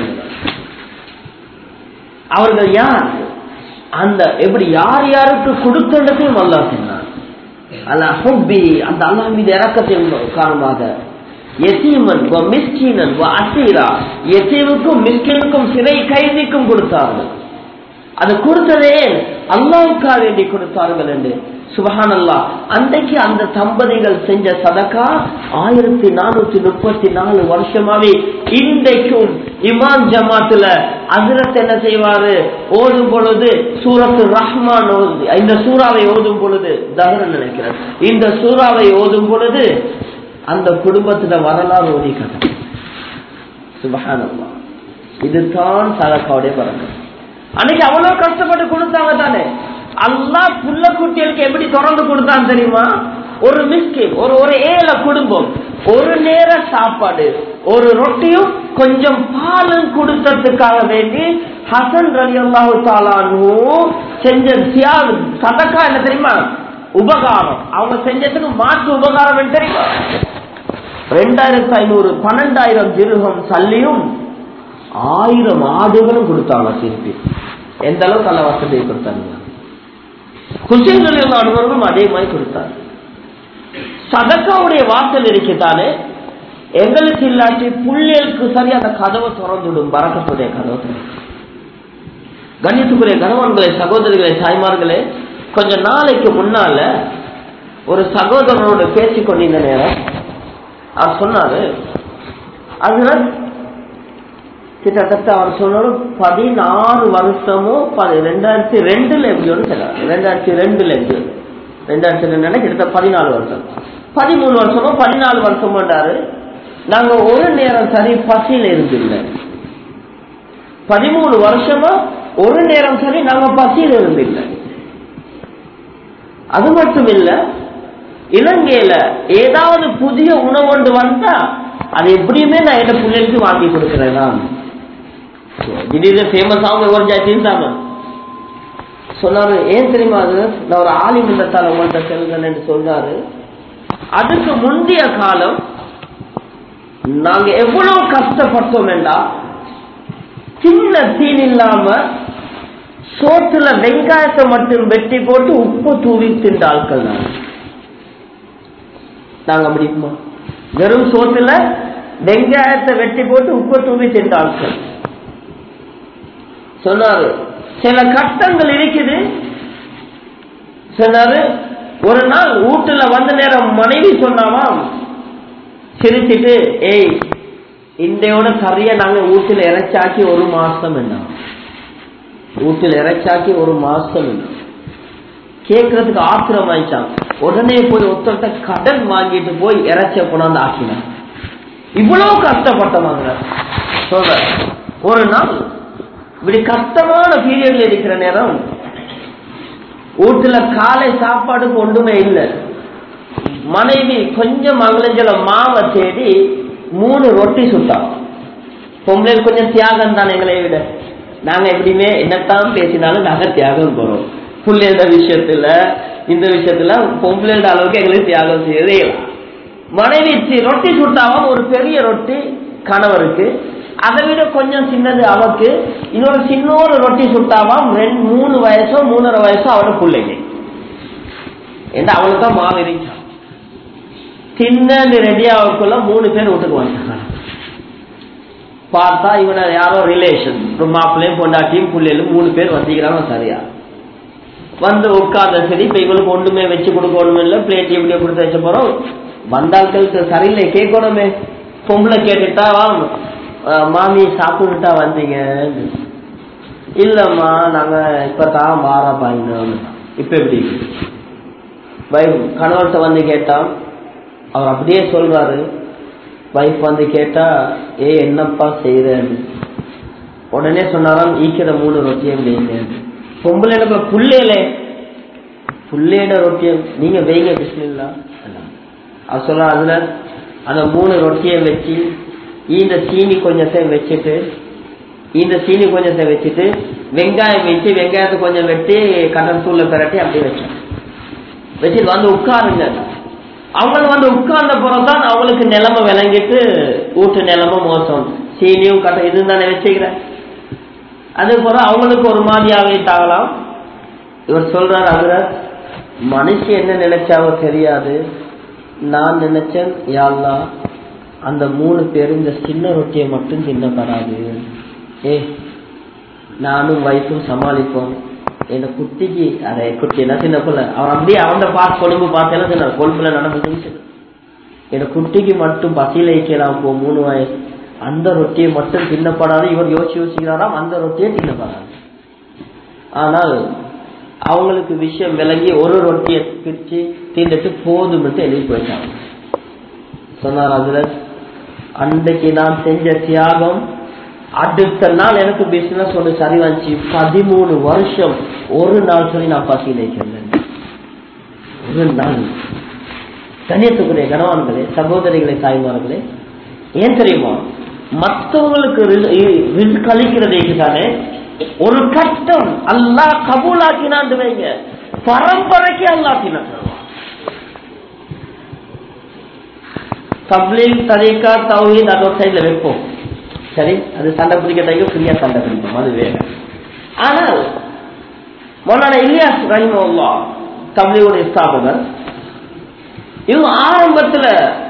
அவர்கள் யார் அந்த எப்படி யார் யாருக்கு கொடுத்ததையும் அல்லாஹ் சொன்னார் அல்ல ஹுப்பி அந்த அல்லாஹ் மீது இறக்கத்தின் காரணமாக எத்தீமன் மிஸ்கீனன் அசீரா எத்தீமுக்கும் மிஸ்கினுக்கும் சிறை கைதிக்கும் கொடுத்தார்கள் அது கொடுத்ததே அல்லாவுக்காக வேண்டி கொடுத்தார்கள் என்று சுபஹான் அல்லா அன்றைக்கு அந்த தம்பதிகள் செஞ்ச சதக்கா ஆயிரத்தி நானூத்தி முப்பத்தி நாலு வருஷமாவே இன்றைக்கும் இமாம் ஜமாத்துல அதிரத் என்ன செய்வாரு ஓதும் பொழுது சூரத்து ரஹ்மான் இந்த சூறாவை ஓதும் பொழுது தகரன் நினைக்கிறார் இந்த சூறாவை ஓதும் பொழுது அந்த குடும்பத்தின வரலாறு ஓதி கதை சுபஹான் அல்லா இதுதான் சதக்காவுடைய பறக்கம் அன்னைக்கு அவ்வளவு கஷ்டப்பட்டு கொடுத்தாங்க தானே அல்லா புள்ள குட்டிகளுக்கு எப்படி தொடர்ந்து கொடுத்தான்னு தெரியுமா ஒரு மிஸ்கின் ஒரு ஒரு ஏழை குடும்பம் ஒரு நேர சாப்பாடு ஒரு ரொட்டியும் கொஞ்சம் பாலும் கொடுத்ததுக்காக வேண்டி ஹசன் ரலி அல்லாஹு தாலானு செஞ்ச தியாகு சதக்கா என்ன தெரியுமா உபகாரம் அவங்க செஞ்சதுக்கு மாற்று உபகாரம் என்ன தெரியுமா ரெண்டாயிரத்தி ஐநூறு பன்னெண்டாயிரம் திருகம் சல்லியும் ஆயிரம் ஆடுகளும் கொடுத்தாங்க திருப்பி எந்த அளவுக்கு நல்ல வசதியை கொடுத்தாங்க குஷிகள் அனுபவங்களும் அதே மாதிரி கொடுத்தாங்க சதக்காவுடைய வாசல் இருக்குதானே எங்களுக்கு இல்லாட்டி புள்ளியலுக்கு சரி அந்த கதவை திறந்துடும் பறக்கக்கூடிய கதவை கண்ணியத்துக்குரிய கணவன்களே சகோதரிகளே தாய்மார்களே கொஞ்ச நாளைக்கு முன்னால ஒரு சகோதரனோட பேசிக் கொண்டிருந்த நேரம் அவர் சொன்னாரு அதுல கிட்டத்தட்ட அவர் சொன்னாரு பதினாறு வருஷமோ ரெண்டாயிரத்தி ரெண்டுல எப்படியோன்னு சொன்னார் ரெண்டாயிரத்தி ரெண்டுல எப்படி ரெண்டாயிரத்தி ரெண்டு கிட்டத்தட்ட பதினாலு வருஷம் பதிமூணு வருஷமோ பதினாலு வருஷமோன்றாரு நாங்க ஒரு நேரம் சரி பசியில இருந்தில்லை பதிமூணு வருஷமா ஒரு நேரம் சரி நாங்க பசியில இருந்தில்லை அது மட்டும் இல்ல இலங்கையில ஏதாவது புதிய உணவு ஒன்று வந்தா அது எப்படியுமே நான் என் பிள்ளைகளுக்கு வாங்கி கொடுக்கிறேன் நான் திடீர்னு ஃபேமஸ் ஆகும் ஒரு ஜாய் தீர்ந்தாங்க சொன்னாரு ஏன் தெரியுமா அது நான் ஒரு ஆலிம் இல்லத்தால் உங்கள்கிட்ட செல்கிறேன் என்று சொன்னாரு அதுக்கு முந்தைய காலம் நாங்க எவ்வளவு கஷ்டப்பட்டோம் என்றா சின்ன தீன் இல்லாம சோத்துல வெங்காயத்தை மட்டும் வெட்டி போட்டு உப்பு தூவி தின்ற ஆட்கள் நாங்க நாங்க அப்படி வெறும் சோத்துல வெங்காயத்தை வெட்டி போட்டு உப்பு தூவி தின்ற ஆட்கள் சொன்னாரு சில கஷ்டங்கள் இருக்குது சொன்னாரு ஒரு நாள் வீட்டுல வந்த நேரம் மனைவி சொன்னாவாம் சிரிச்சிட்டு ஏய் இன்றையோட கறிய நாங்க வீட்டுல இறைச்சாக்கி ஒரு மாசம் என்ன வீட்டில் இறைச்சாக்கி ஒரு மாசம் என்ன கேட்கறதுக்கு ஆத்திரம் ஆயிடுச்சான் உடனே போய் ஒருத்தர்கிட்ட கடன் வாங்கிட்டு போய் இறைச்ச கொண்டாந்து ஆக்கினான் இவ்வளவு கஷ்டப்பட்டவங்க சொல்ற ஒரு நாள் இப்படி கஷ்டமான பீரியட்ல இருக்கிற நேரம் வீட்டுல காலை சாப்பாடுக்கு ஒன்றுமே இல்லை மனைவி கொஞ்சம் மங்களஞ்சல மாவை தேடி மூணு ரொட்டி சுட்டான் பொம்பளை கொஞ்சம் தியாகம் தான் எங்களை விட நாங்க எப்படியுமே என்னத்தான் பேசினாலும் நாங்க தியாகம் போறோம் பிள்ளைகள விஷயத்துல இந்த விஷயத்துல பொம்பளையோட அளவுக்கு எங்களுக்கு தியாகம் செய்யறதே இல்லை. மனைவி சி- ரொட்டி சுட்டாவும் ஒரு பெரிய ரொட்டி கணவருக்கு அதை விட கொஞ்சம் சின்னது அவக்கு இன்னொரு சின்னொரு ரொட்டி சுட்டாவாம் ரெண்டு மூணு வயசோ மூணரை வயசோ அவனோட பிள்ளைங்க என்ன அவளுக்கு தான் மாவு இருந்துச்சான் தின்னு ரெடி ஆகக்குள்ள மூணு பேர் வீட்டுக்கு வந்துட்டாங்க பார்த்தா இவனை யாரோ ரிலேஷன் ஒரு மாப்பிள்ளையும் பொண்டாட்டியும் பிள்ளைகளும் மூணு பேர் வந்திக்கிறாங்க சரியா வந்து உட்கார்ந்த சரி இப்ப இவனுக்கு ஒண்ணுமே வச்சு கொடுக்கணும் இல்ல பிளேட் இப்படியே கொடுத்து வச்ச போறோம் வந்தாட்களுக்கு சரியில்லை கேட்கணுமே பொம்பளை கேட்டுட்டா வா அஹ் மாமி சாப்பிட்டுட்டா வந்தீங்க இல்லம்மா நாங்க இப்பதான் வாரா பாயினோம் இப்ப எப்படி வைஃப் கணவர்கிட்ட வந்து கேட்டான் அவர் அப்படியே சொல்றாரு வைஃப் வந்து கேட்டா ஏ என்னப்பா செய்யறன்னு உடனே சொன்னாராம் ஈக்கிற மூணு ரொட்டியும் வைங்க பொம்பளை நம்ம புள்ளையிலே புள்ளையிட ரொட்டியை நீங்க வைங்க பிஸ்மில்லா அவர் சொல்ற அதுல அந்த மூணு ரொட்டியை வச்சு இந்த சீனி கொஞ்சத்தை வச்சுட்டு இந்த சீனி கொஞ்சத்தை வச்சுட்டு வெங்காயம் வச்சு வெங்காயத்தை கொஞ்சம் வெட்டி கட்டன் தூள்ல பிரட்டி அப்படியே வச்சோம் வச்சுட்டு வந்து உட்காருங்க அவங்க வந்து உட்கார்ந்த பிறகுதான் அவங்களுக்கு நிலைமை விளங்கிட்டு வீட்டு நிலைமை மோசம் சீனியும் கட்ட இது தானே வச்சுக்கிறேன் அதே போல அவங்களுக்கு ஒரு மாதிரியாவே தாகலாம் இவர் சொல்றாரு அதுல மனுஷன் என்ன நினைச்சாவோ தெரியாது நான் நினைச்சேன் யாழ்லா அந்த மூணு பேரும் இந்த சின்ன ரொட்டியை மட்டும் தின்னப்படாது ஏ நானும் வைஃபும் சமாளிப்போம் என்ன குட்டிக்கு அரே குட்டி என்ன சின்ன பிள்ளை அவன் அப்படியே அவன் பார்த்து கொழும்பு பார்த்தேன்னா சின்ன கொழும்புல நடந்துச்சு என் குட்டிக்கு மட்டும் பசியில வைக்கலாம் போ மூணு வயசு அந்த ரொட்டியை மட்டும் தின்னப்படாது இவர் யோசிச்சு யோசிக்கிறாராம் அந்த ரொட்டியை தின்னப்படாது ஆனால் அவங்களுக்கு விஷயம் விளங்கி ஒரு ரொட்டியை பிரிச்சு தின்னுட்டு போதும்னு எழுதி போயிட்டாங்க சொன்னார் அதுல அன்றைக்கு நான் செஞ்ச தியாகம் அடுத்த நாள் எனக்கு பிசினஸ் ஒன்று சரி வந்துச்சு பதிமூணு வருஷம் ஒரு நாள் சொல்லி நான் பசி வைக்கிறேன் ஒரு நாள் கண்ணியத்துக்குரிய கணவான்களே சகோதரிகளே தாய்மார்களே ஏன் தெரியுமா மற்றவங்களுக்கு ரிஸ்க் அளிக்கிறது தானே ஒரு கட்டம் அல்லாஹ் கபூலாக்கினான்னு வைங்க பரம்பரைக்கு அல்லாக்கினான் தப்லீக் தரீக்கா தௌஹீத் அது ஒரு சைட்ல வைப்போம் சரி அது சண்டை பிடிக்கிறதுக்கு ஃப்ரீயா சண்டை பிடிப்போம் அது வேற ஆனால் மௌலானா இலியாஸ் ரஹிமவுல்லா தப்லீகுடைய ஸ்தாபகர் இவங்க ஆரம்பத்துல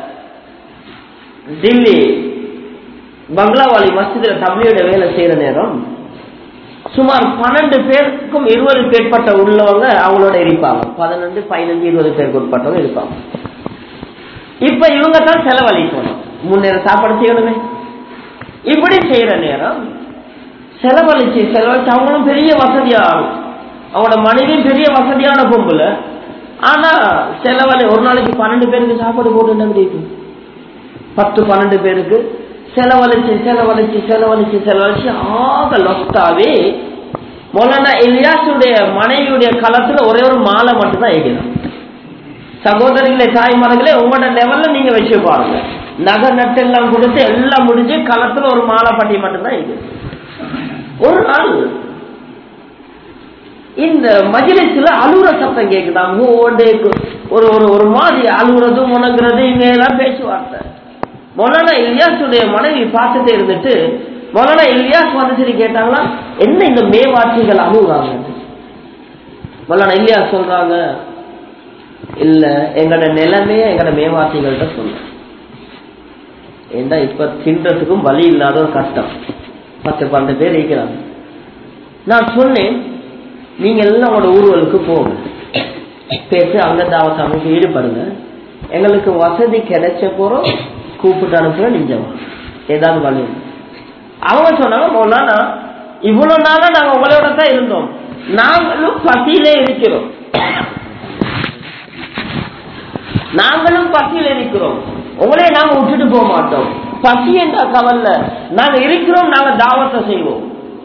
டில்லி பங்களாவாலி மஸ்ஜிதில் தப்லியோட வேலை செய்யற நேரம் சுமார் பன்னெண்டு பேருக்கும் இருபது பேர்பட்ட உள்ளவங்க அவங்களோட இருப்பாங்க பதினெண்டு பதினஞ்சு இருபது பேருக்கு உட்பட்டவங்க இருப்பாங்க இப்ப இவங்க தான் செலவழிக்கணும் முன்னேற சாப்பாடு செய்யணுமே இப்படி செய்யற நேரம் செலவழிச்சு செலவழிச்சு அவங்களும் பெரிய வசதியா அவங்களோட மனைவியும் பெரிய வசதியான பொம்புல ஆனா செலவழி ஒரு நாளைக்கு பன்னெண்டு பேருக்கு சாப்பாடு போட்டு பத்து பன்னெண்டு பேருக்கு செலவழிச்சு செலவழிச்சு செலவழிச்சு செலவழிச்சு ஆக லொஸ்டாவே மொலனா இலியாசுடைய மனைவியுடைய களத்துல ஒரே ஒரு மாலை மட்டும் தான் வைக்கணும் சகோதரிகளே தாய்மார்களே உங்களோட லெவல்ல நீங்க வச்சு பாருங்க நகை நட்டு எல்லாம் கொடுத்து எல்லாம் முடிஞ்சு களத்துல ஒரு மாலை பட்டி மட்டும் தான் இது ஒரு நாள் இந்த மஜிலிஸ்ல அழுகுற சத்தம் கேக்குதாங்க ஒரு ஒரு ஒரு மாதிரி அழுகுறது முணங்குறது இவங்க எல்லாம் பேச்சுவார்த்தை மொலானா இலியாசுடைய மனைவி பார்த்துட்டே இருந்துட்டு மொலானா இலியாஸ் வந்து சரி கேட்டாங்களா என்ன இந்த மேவாட்சிகள் அழுகுறாங்க மொலானா இலியாஸ் சொல்றாங்க இல்ல எங்களோட நிலைமைய எங்களோட மேவாசிகள்கிட்ட சொல்ல ஏண்டா இப்ப தின்றதுக்கும் வழி இல்லாத ஒரு கஷ்டம் பத்து பன்னெண்டு பேர் இருக்கிறாங்க நான் சொன்னேன் நீங்க எல்லாம் உங்களோட ஊர்களுக்கு போங்க பேசி அங்க தாவத் அமைப்பு ஈடுபடுங்க எங்களுக்கு வசதி கிடைச்ச போறோம் கூப்பிட்டு அனுப்புற நிஞ்சவா ஏதாவது வழி அவங்க சொன்னாங்க மௌலானா இவ்வளவு நாளா நாங்க உங்களோட தான் இருந்தோம் நாங்களும் பசியிலே இருக்கிறோம் நாங்களும் பசியில் இருக்கிறோம் உங்களே நாங்க விட்டுட்டு போக மாட்டோம் பசி என்ற கவல்ல நாங்க இருக்கிறோம் நாங்க தாவத்தை செய்வோம்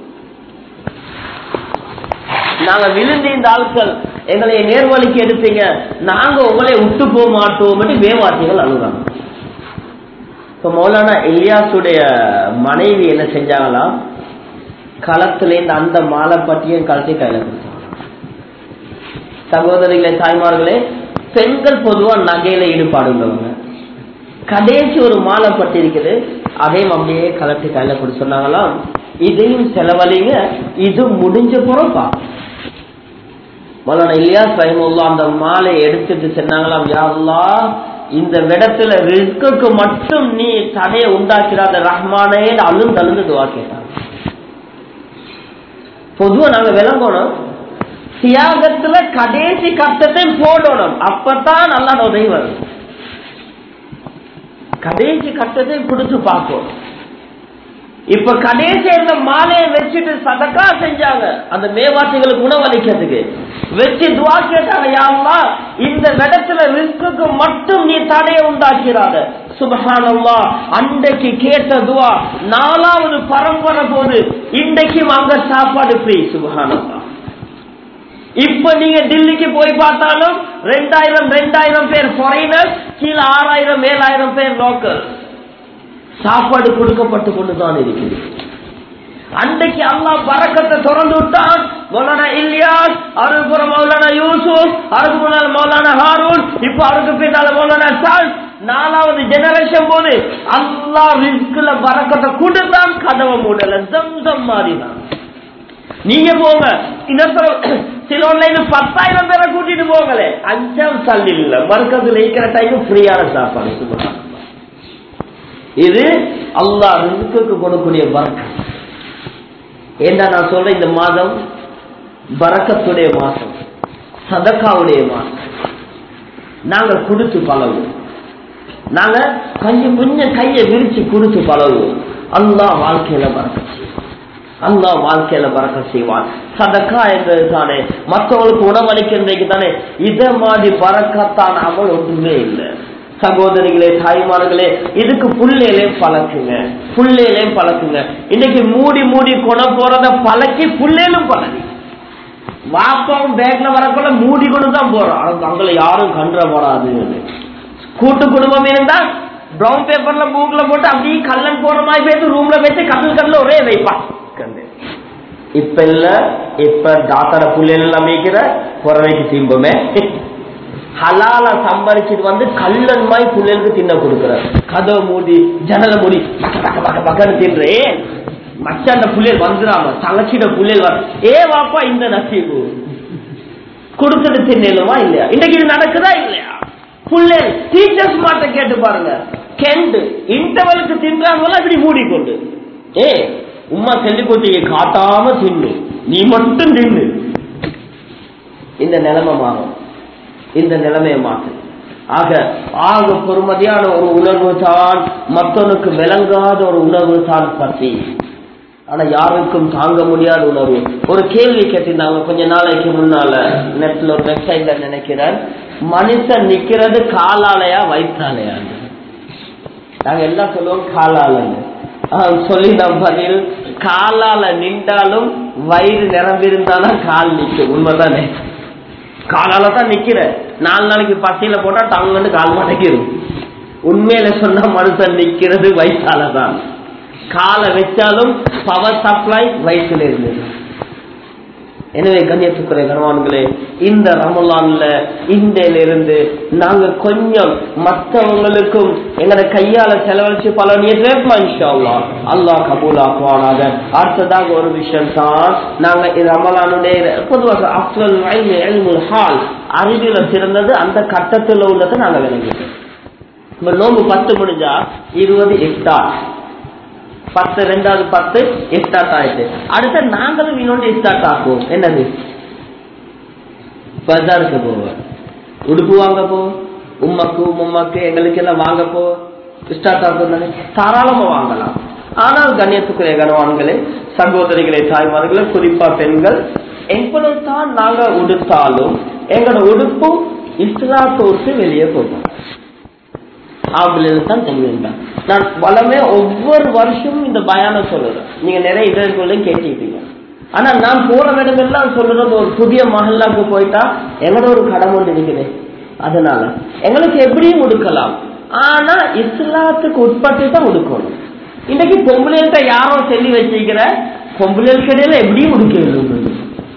நாங்க விழுந்து இந்த ஆட்கள் எங்களை நேர்வழிக்கு எடுத்தீங்க நாங்க உங்களை விட்டு போக மாட்டோம் வேவாசிகள் அழுகிறாங்க இப்ப மௌலானா இலியாசுடைய மனைவி என்ன செஞ்சாங்களாம் களத்துல இருந்து அந்த மாலை பட்டியும் கழட்டி கையில கொடுத்தாங்க சகோதரிகளே தாய்மார்களே பெண்கள் பொதுவா நகையில ஈடுபாடு உள்ளவங்க கடைசி ஒரு மாலை பட்டி இருக்குது அதையும் அப்படியே கலட்டி கையில கொடுத்து சொன்னாங்களாம் இதையும் செலவழிங்க இது முடிஞ்ச பிறப்பா மௌலானா இலியாஸ் ரஹிமுல்லா அந்த மாலை எடுத்துட்டு சொன்னாங்களாம் யா அல்லாஹ் இந்த விடத்துல ரிஸ்க்கு மட்டும் நீ தடையை உண்டாக்கிறாத ரஹ்மானே அழுந்து அழுந்து துவா கேட்டாங்க பொதுவா நாங்க விளங்கணும் தியாகத்துல கடைசி கட்டத்தை போடணும் அப்பதான் நல்லா உதவி வரும் கடைசி கட்டத்தை கொடுத்து பார்ப்போம் இப்ப கடைசி இந்த மாலையை வச்சுட்டு சதக்கா செஞ்சாங்க அந்த மேவாசிகளுக்கு உணவளிக்கிறதுக்கு வச்சு துவா கேட்டாங்க யாருமா இந்த இடத்துல ரிஸ்க்கு மட்டும் நீ தடையை உண்டாக்கிறாத சுபஹானல்லா அன்றைக்கு கேட்ட துவா நாலாவது பரம்பரை போது இன்றைக்கும் அங்க சாப்பாடு ஃப்ரீ சுபஹானல்லா இப்ப நீங்க டெல்லிக்கு போய் பார்த்தாலும் ரெண்டாயிரம் ரெண்டாயிரம் பேர் ஃபாரினர் கீழே ஆறாயிரம் ஏழாயிரம் பேர் லோக்கல் சாப்பாடு கொடுக்கப்பட்டு கொண்டுதான் இருக்குது அன்றைக்கு அல்லா பறக்கத்தை திறந்து விட்டான் மௌலானா இல்யாஸ் அவருக்கு புறம் மௌலானா யூசுப் அவருக்கு முன்னால் மௌலானா ஹாரூன் இப்ப அவருக்கு பின்னால மௌலானா சால் நாலாவது ஜெனரேஷன் போது அல்லா ரிஸ்குல பறக்கத்தை கொடுத்தான் கதவை மூடல ஜம்சம் மாறினான் நீங்க போங்க இன்னொருத்தர சில ஒன்லைன் பத்தாயிரம் பேரை கூட்டிட்டு போங்களே அஞ்சாம் தள்ளி இல்ல மறுக்கத்துல இருக்கிற டைம் ஃப்ரீயான சாப்பாடு சுபஹான் இது அல்லாஹ் ரிஸ்க்கு கொடுக்கக்கூடிய பறக்கம் ஏண்டா நான் சொல்றேன் இந்த மாதம் பறக்கத்துடைய மாதம் சதக்காவுடைய மாதம் நாங்க கொடுத்து பழகுவோம் நாங்க கொஞ்சம் கொஞ்சம் கையை விரிச்சு கொடுத்து பழகுவோம் அல்லாஹ் வாழ்க்கையில பறக்க அல்லாஹ் வாழ்க்கையில பறக்க செய்வான் சதக்கா என்பது தானே மற்றவங்களுக்கு உணவளிக்கின்றைக்கு தானே இத மாதிரி பறக்கத்தான் அமல் ஒன்றுமே இல்லை சகோதரிகளே தாய்மார்களே இதுக்கு புள்ளையிலே பழக்குங்க புள்ளையிலே பழக்குங்க இன்னைக்கு மூடி மூடி கொண போறத பழக்கி புள்ளையிலும் பழகி வாப்பாவும் பேக்ல வரக்குள்ள மூடி கொண்டு தான் போறோம் அங்களை யாரும் கன்ற போறாது கூட்டு குடும்பம் இருந்தா ப்ரௌன் பேப்பர்ல மூக்குல போட்டு அப்படியே கல்லன் போற மாதிரி பேசி ரூம்ல வச்சு கல்லு கல்ல ஒரே வைப்பான் இப்ப இல்ல இப்ப டாக்டர புள்ளைகள் அமைக்கிற குறவைக்கு தீம்புமே ஹலால சம்பாதிச்சிட்டு வந்து கல்லன் மாதிரி புள்ளைகளுக்கு தின்ன கொடுக்குறாரு கதவை மூடி ஜன்னல மூடி பக்க பக்க பக்க பக்கன்னு தின்றே மச்சாண்ட புள்ளைகள் வந்துடாம தங்கச்சிட புள்ளைகள் வர ஏ வாப்பா இந்த நசீபு கொடுத்துட்டு தின்னலுமா இல்லையா இன்னைக்கு இது நடக்குதா இல்லையா புள்ளைகள் டீச்சர்ஸ் மாட்ட கேட்டு பாருங்க கெண்டு இன்டர்வலுக்கு தின்றாங்களா இப்படி மூடிக்கொண்டு ஏ உமா செல்லி கொட்டியை காட்டாம தின்னு நீ மட்டும் தின்னு இந்த நிலைமை மாறும் இந்த நிலைமையை மாற்று ஆக ஆக பொறுமதியான ஒரு உணர்வு தான் மற்றவனுக்கு விளங்காத ஒரு உணர்வு தான் பசி ஆனா யாருக்கும் தாங்க முடியாத உணர்வு ஒரு கேள்வி கேட்டிருந்தாங்க கொஞ்ச நாளைக்கு முன்னால நெட்ல ஒரு வெப்சைட்ல நினைக்கிறேன் மனுஷன் நிக்கிறது காலாலையா வயிற்றாலையா நாங்க எல்லாம் சொல்லுவோம் காலாலன்னு சொல்லின பதில் காலால நின்றாலும் வயிறு நிரம்பியிருந்தாலும் கால் நிற்கும் உண்மைதானே காலால தான் நிக்கிற நாலு நாளைக்கு பசியில போட்டா டங்குன்னு கால் மடக்கிடும் உண்மையில சொன்னா மனுஷன் நிக்கிறது வயிற்றால தான் காலை வச்சாலும் பவர் சப்ளை வயிற்றுல இருந்தது எனவே கண்ணியத்துக்குறை கனவான்களே இந்த ரமலான்ல இந்தியிலிருந்து நாங்க கொஞ்சம் மற்றவங்களுக்கும் எங்களை கையால செலவழிச்சு பல நியலாம் அல்லாஹ் கபூல் ஆக்குவானாக அடுத்ததாக ஒரு விஷயம் தான் நாங்க ரமலானுடைய பொதுவாக அப்துல் ஹால் அறிவியல சிறந்தது அந்த கட்டத்தில் உள்ளதை நாங்க விளங்கிட்டோம் நோம்பு பத்து முடிஞ்சா இருபது எட்டார் பத்து ரெண்டாவது பத்து ஸ்டார்ட் ஆயிடுச்சு அடுத்த நாங்களும் இன்னொன்று ஸ்டார்ட் ஆக்குவோம் என்னது பஜாருக்கு போவோம் உடுப்பு வாங்க போ உம்மக்கு உம்மக்கு எங்களுக்கு எல்லாம் வாங்க போ ஸ்டார்ட் ஆகும் தானே தாராளமா வாங்கலாம் ஆனால் கண்ணியத்துக்குரிய கனவான்களே சகோதரிகளே தாய்மார்களே குறிப்பா பெண்கள் எவ்வளவு தான் நாங்க உடுத்தாலும் எங்களோட உடுப்பும் இஸ்லாத்தோட்டு வெளியே போகும் ஆம்புலன்ஸ் தான் தெரியும் நான் வளமே ஒவ்வொரு வருஷமும் இந்த பயானம் சொல்லுறேன் நீங்க நிறைய இதழ்களையும் கேட்டிருப்பீங்க ஆனா நான் போற இடமெல்லாம் சொல்றது ஒரு புதிய மஹல்லாக்கு போயிட்டா எங்களோட ஒரு கடமை ஒன்று இருக்குது அதனால எங்களுக்கு எப்படியும் உடுக்கலாம் ஆனா இஸ்லாத்துக்கு உட்பட்டு தான் உடுக்கணும் இன்னைக்கு பொம்பளைகிட்ட யாரோ சொல்லி வச்சிருக்கிற பொம்பளைகள் கடையில எப்படியும் உடுக்க எழுதும்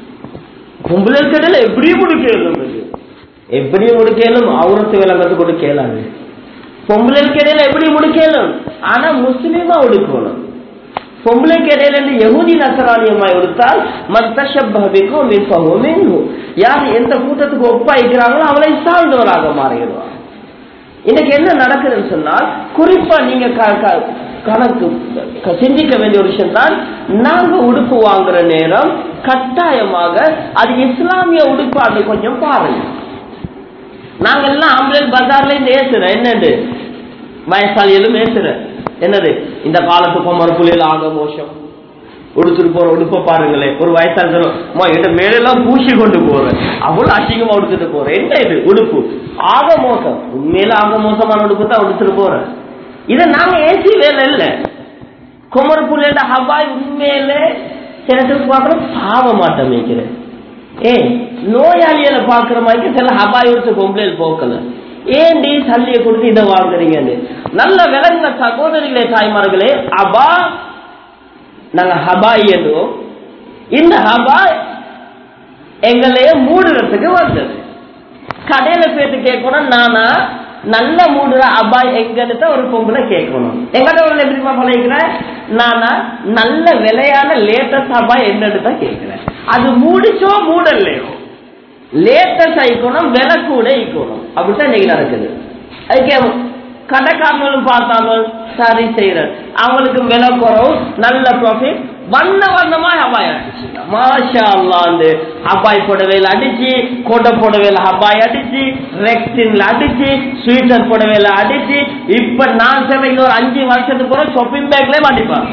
பொம்பளைகள் கடையில எப்படியும் உடுக்க எழுதும் எப்படியும் உடுக்கலும் அவுரத்து விளங்கத்து கூட கேளாது பொம்பளைக்கு இடையில எப்படி முடிக்கலும் ஆனா முஸ்லீமா உடுக்கணும் பொம்பளைக்கு இடையில இருந்து யகுதி நசராணியமாய் உடுத்தால் மத்தஷபிக்கும் மிகவும் யார் எந்த கூட்டத்துக்கு ஒப்பாய்க்கிறாங்களோ அவளை சார்ந்தவராக மாறிடுவார் இன்னைக்கு என்ன நடக்குதுன்னு சொன்னால் குறிப்பா நீங்க கணக்கு சிந்திக்க வேண்டிய ஒரு விஷயம் தான் நாங்க உடுப்பு வாங்குற நேரம் கட்டாயமாக அது இஸ்லாமிய உடுப்பு அது கொஞ்சம் பாருங்க நாங்க எல்லாம் ஆம்புலன்ஸ் பஜார்ல இருந்து ஏசுறோம் என்னது வயசாளிகளும் ஏசுறேன் என்னது இந்த காலத்து பொம்மர புள்ளியில ஆக மோசம் உடுத்துட்டு போற உடுப்ப பாருங்களேன் ஒரு வயசாளி சொல்லுவோம் மேலெல்லாம் பூசி கொண்டு போறேன் அவ்வளவு அசிங்கமா உடுத்துட்டு போறேன் என்ன இது உடுப்பு ஆக மோசம் உண்மையில ஆக மோசமான உடுப்பு தான் உடுத்துட்டு போறேன் இதை நாங்க ஏசி வேலை இல்ல குமர புள்ளியோட ஹவாய் உண்மையில சிலத்துக்கு பாக்குறோம் பாவ மாட்டம் வைக்கிறேன் ஏ நோயாளிகளை பாக்குற மாதிரி சில ஹபாயுத்து பொம்பளையில் போக்கல ஏண்டி சல்லியை கொடுத்து இதை வாங்குறீங்கன்னு நல்ல விலங்குல சகோதரிகளே தாய்மார்களே அபா நாங்க ஹபாய் என்றோம் இந்த ஹபாய் எங்களைய மூடுறதுக்கு வந்தது கடையில போயிட்டு கேட்கணும் நானா நல்ல மூடுற அபாய் எங்கிட்ட ஒரு பொம்பளை கேட்கணும் எங்கிட்ட ஒரு எப்படிமா பழகிறேன் நானா நல்ல விலையான லேட்டஸ்ட் அபாய் என்னன்னு தான் கேட்கிறேன் அது மூடிச்சோ மூடலையோ லேட்டஸ்ட் ஆயிக்கணும் விலை கூட ஈக்கணும் அப்படித்தான் இன்னைக்கு நடக்குது அதுக்கு கடைக்காரங்களும் பார்த்தாலும் சரி செய்யறது அவங்களுக்கு விலை குறவு நல்ல ப்ராஃபிட் வண்ண வண்ணமா அபாய் அடிச்சு மாஷா அல்லா வந்து அபாய் புடவையில அடிச்சு கொடை புடவையில அபாய் அடிச்சு ரெக்டின்ல அடிச்சு ஸ்வீட்டர் புடவையில அடிச்சு இப்ப நான் சேவை இன்னொரு அஞ்சு வருஷத்துக்கு போற ஷாப்பிங் பேக்ல மாட்டிப்பான்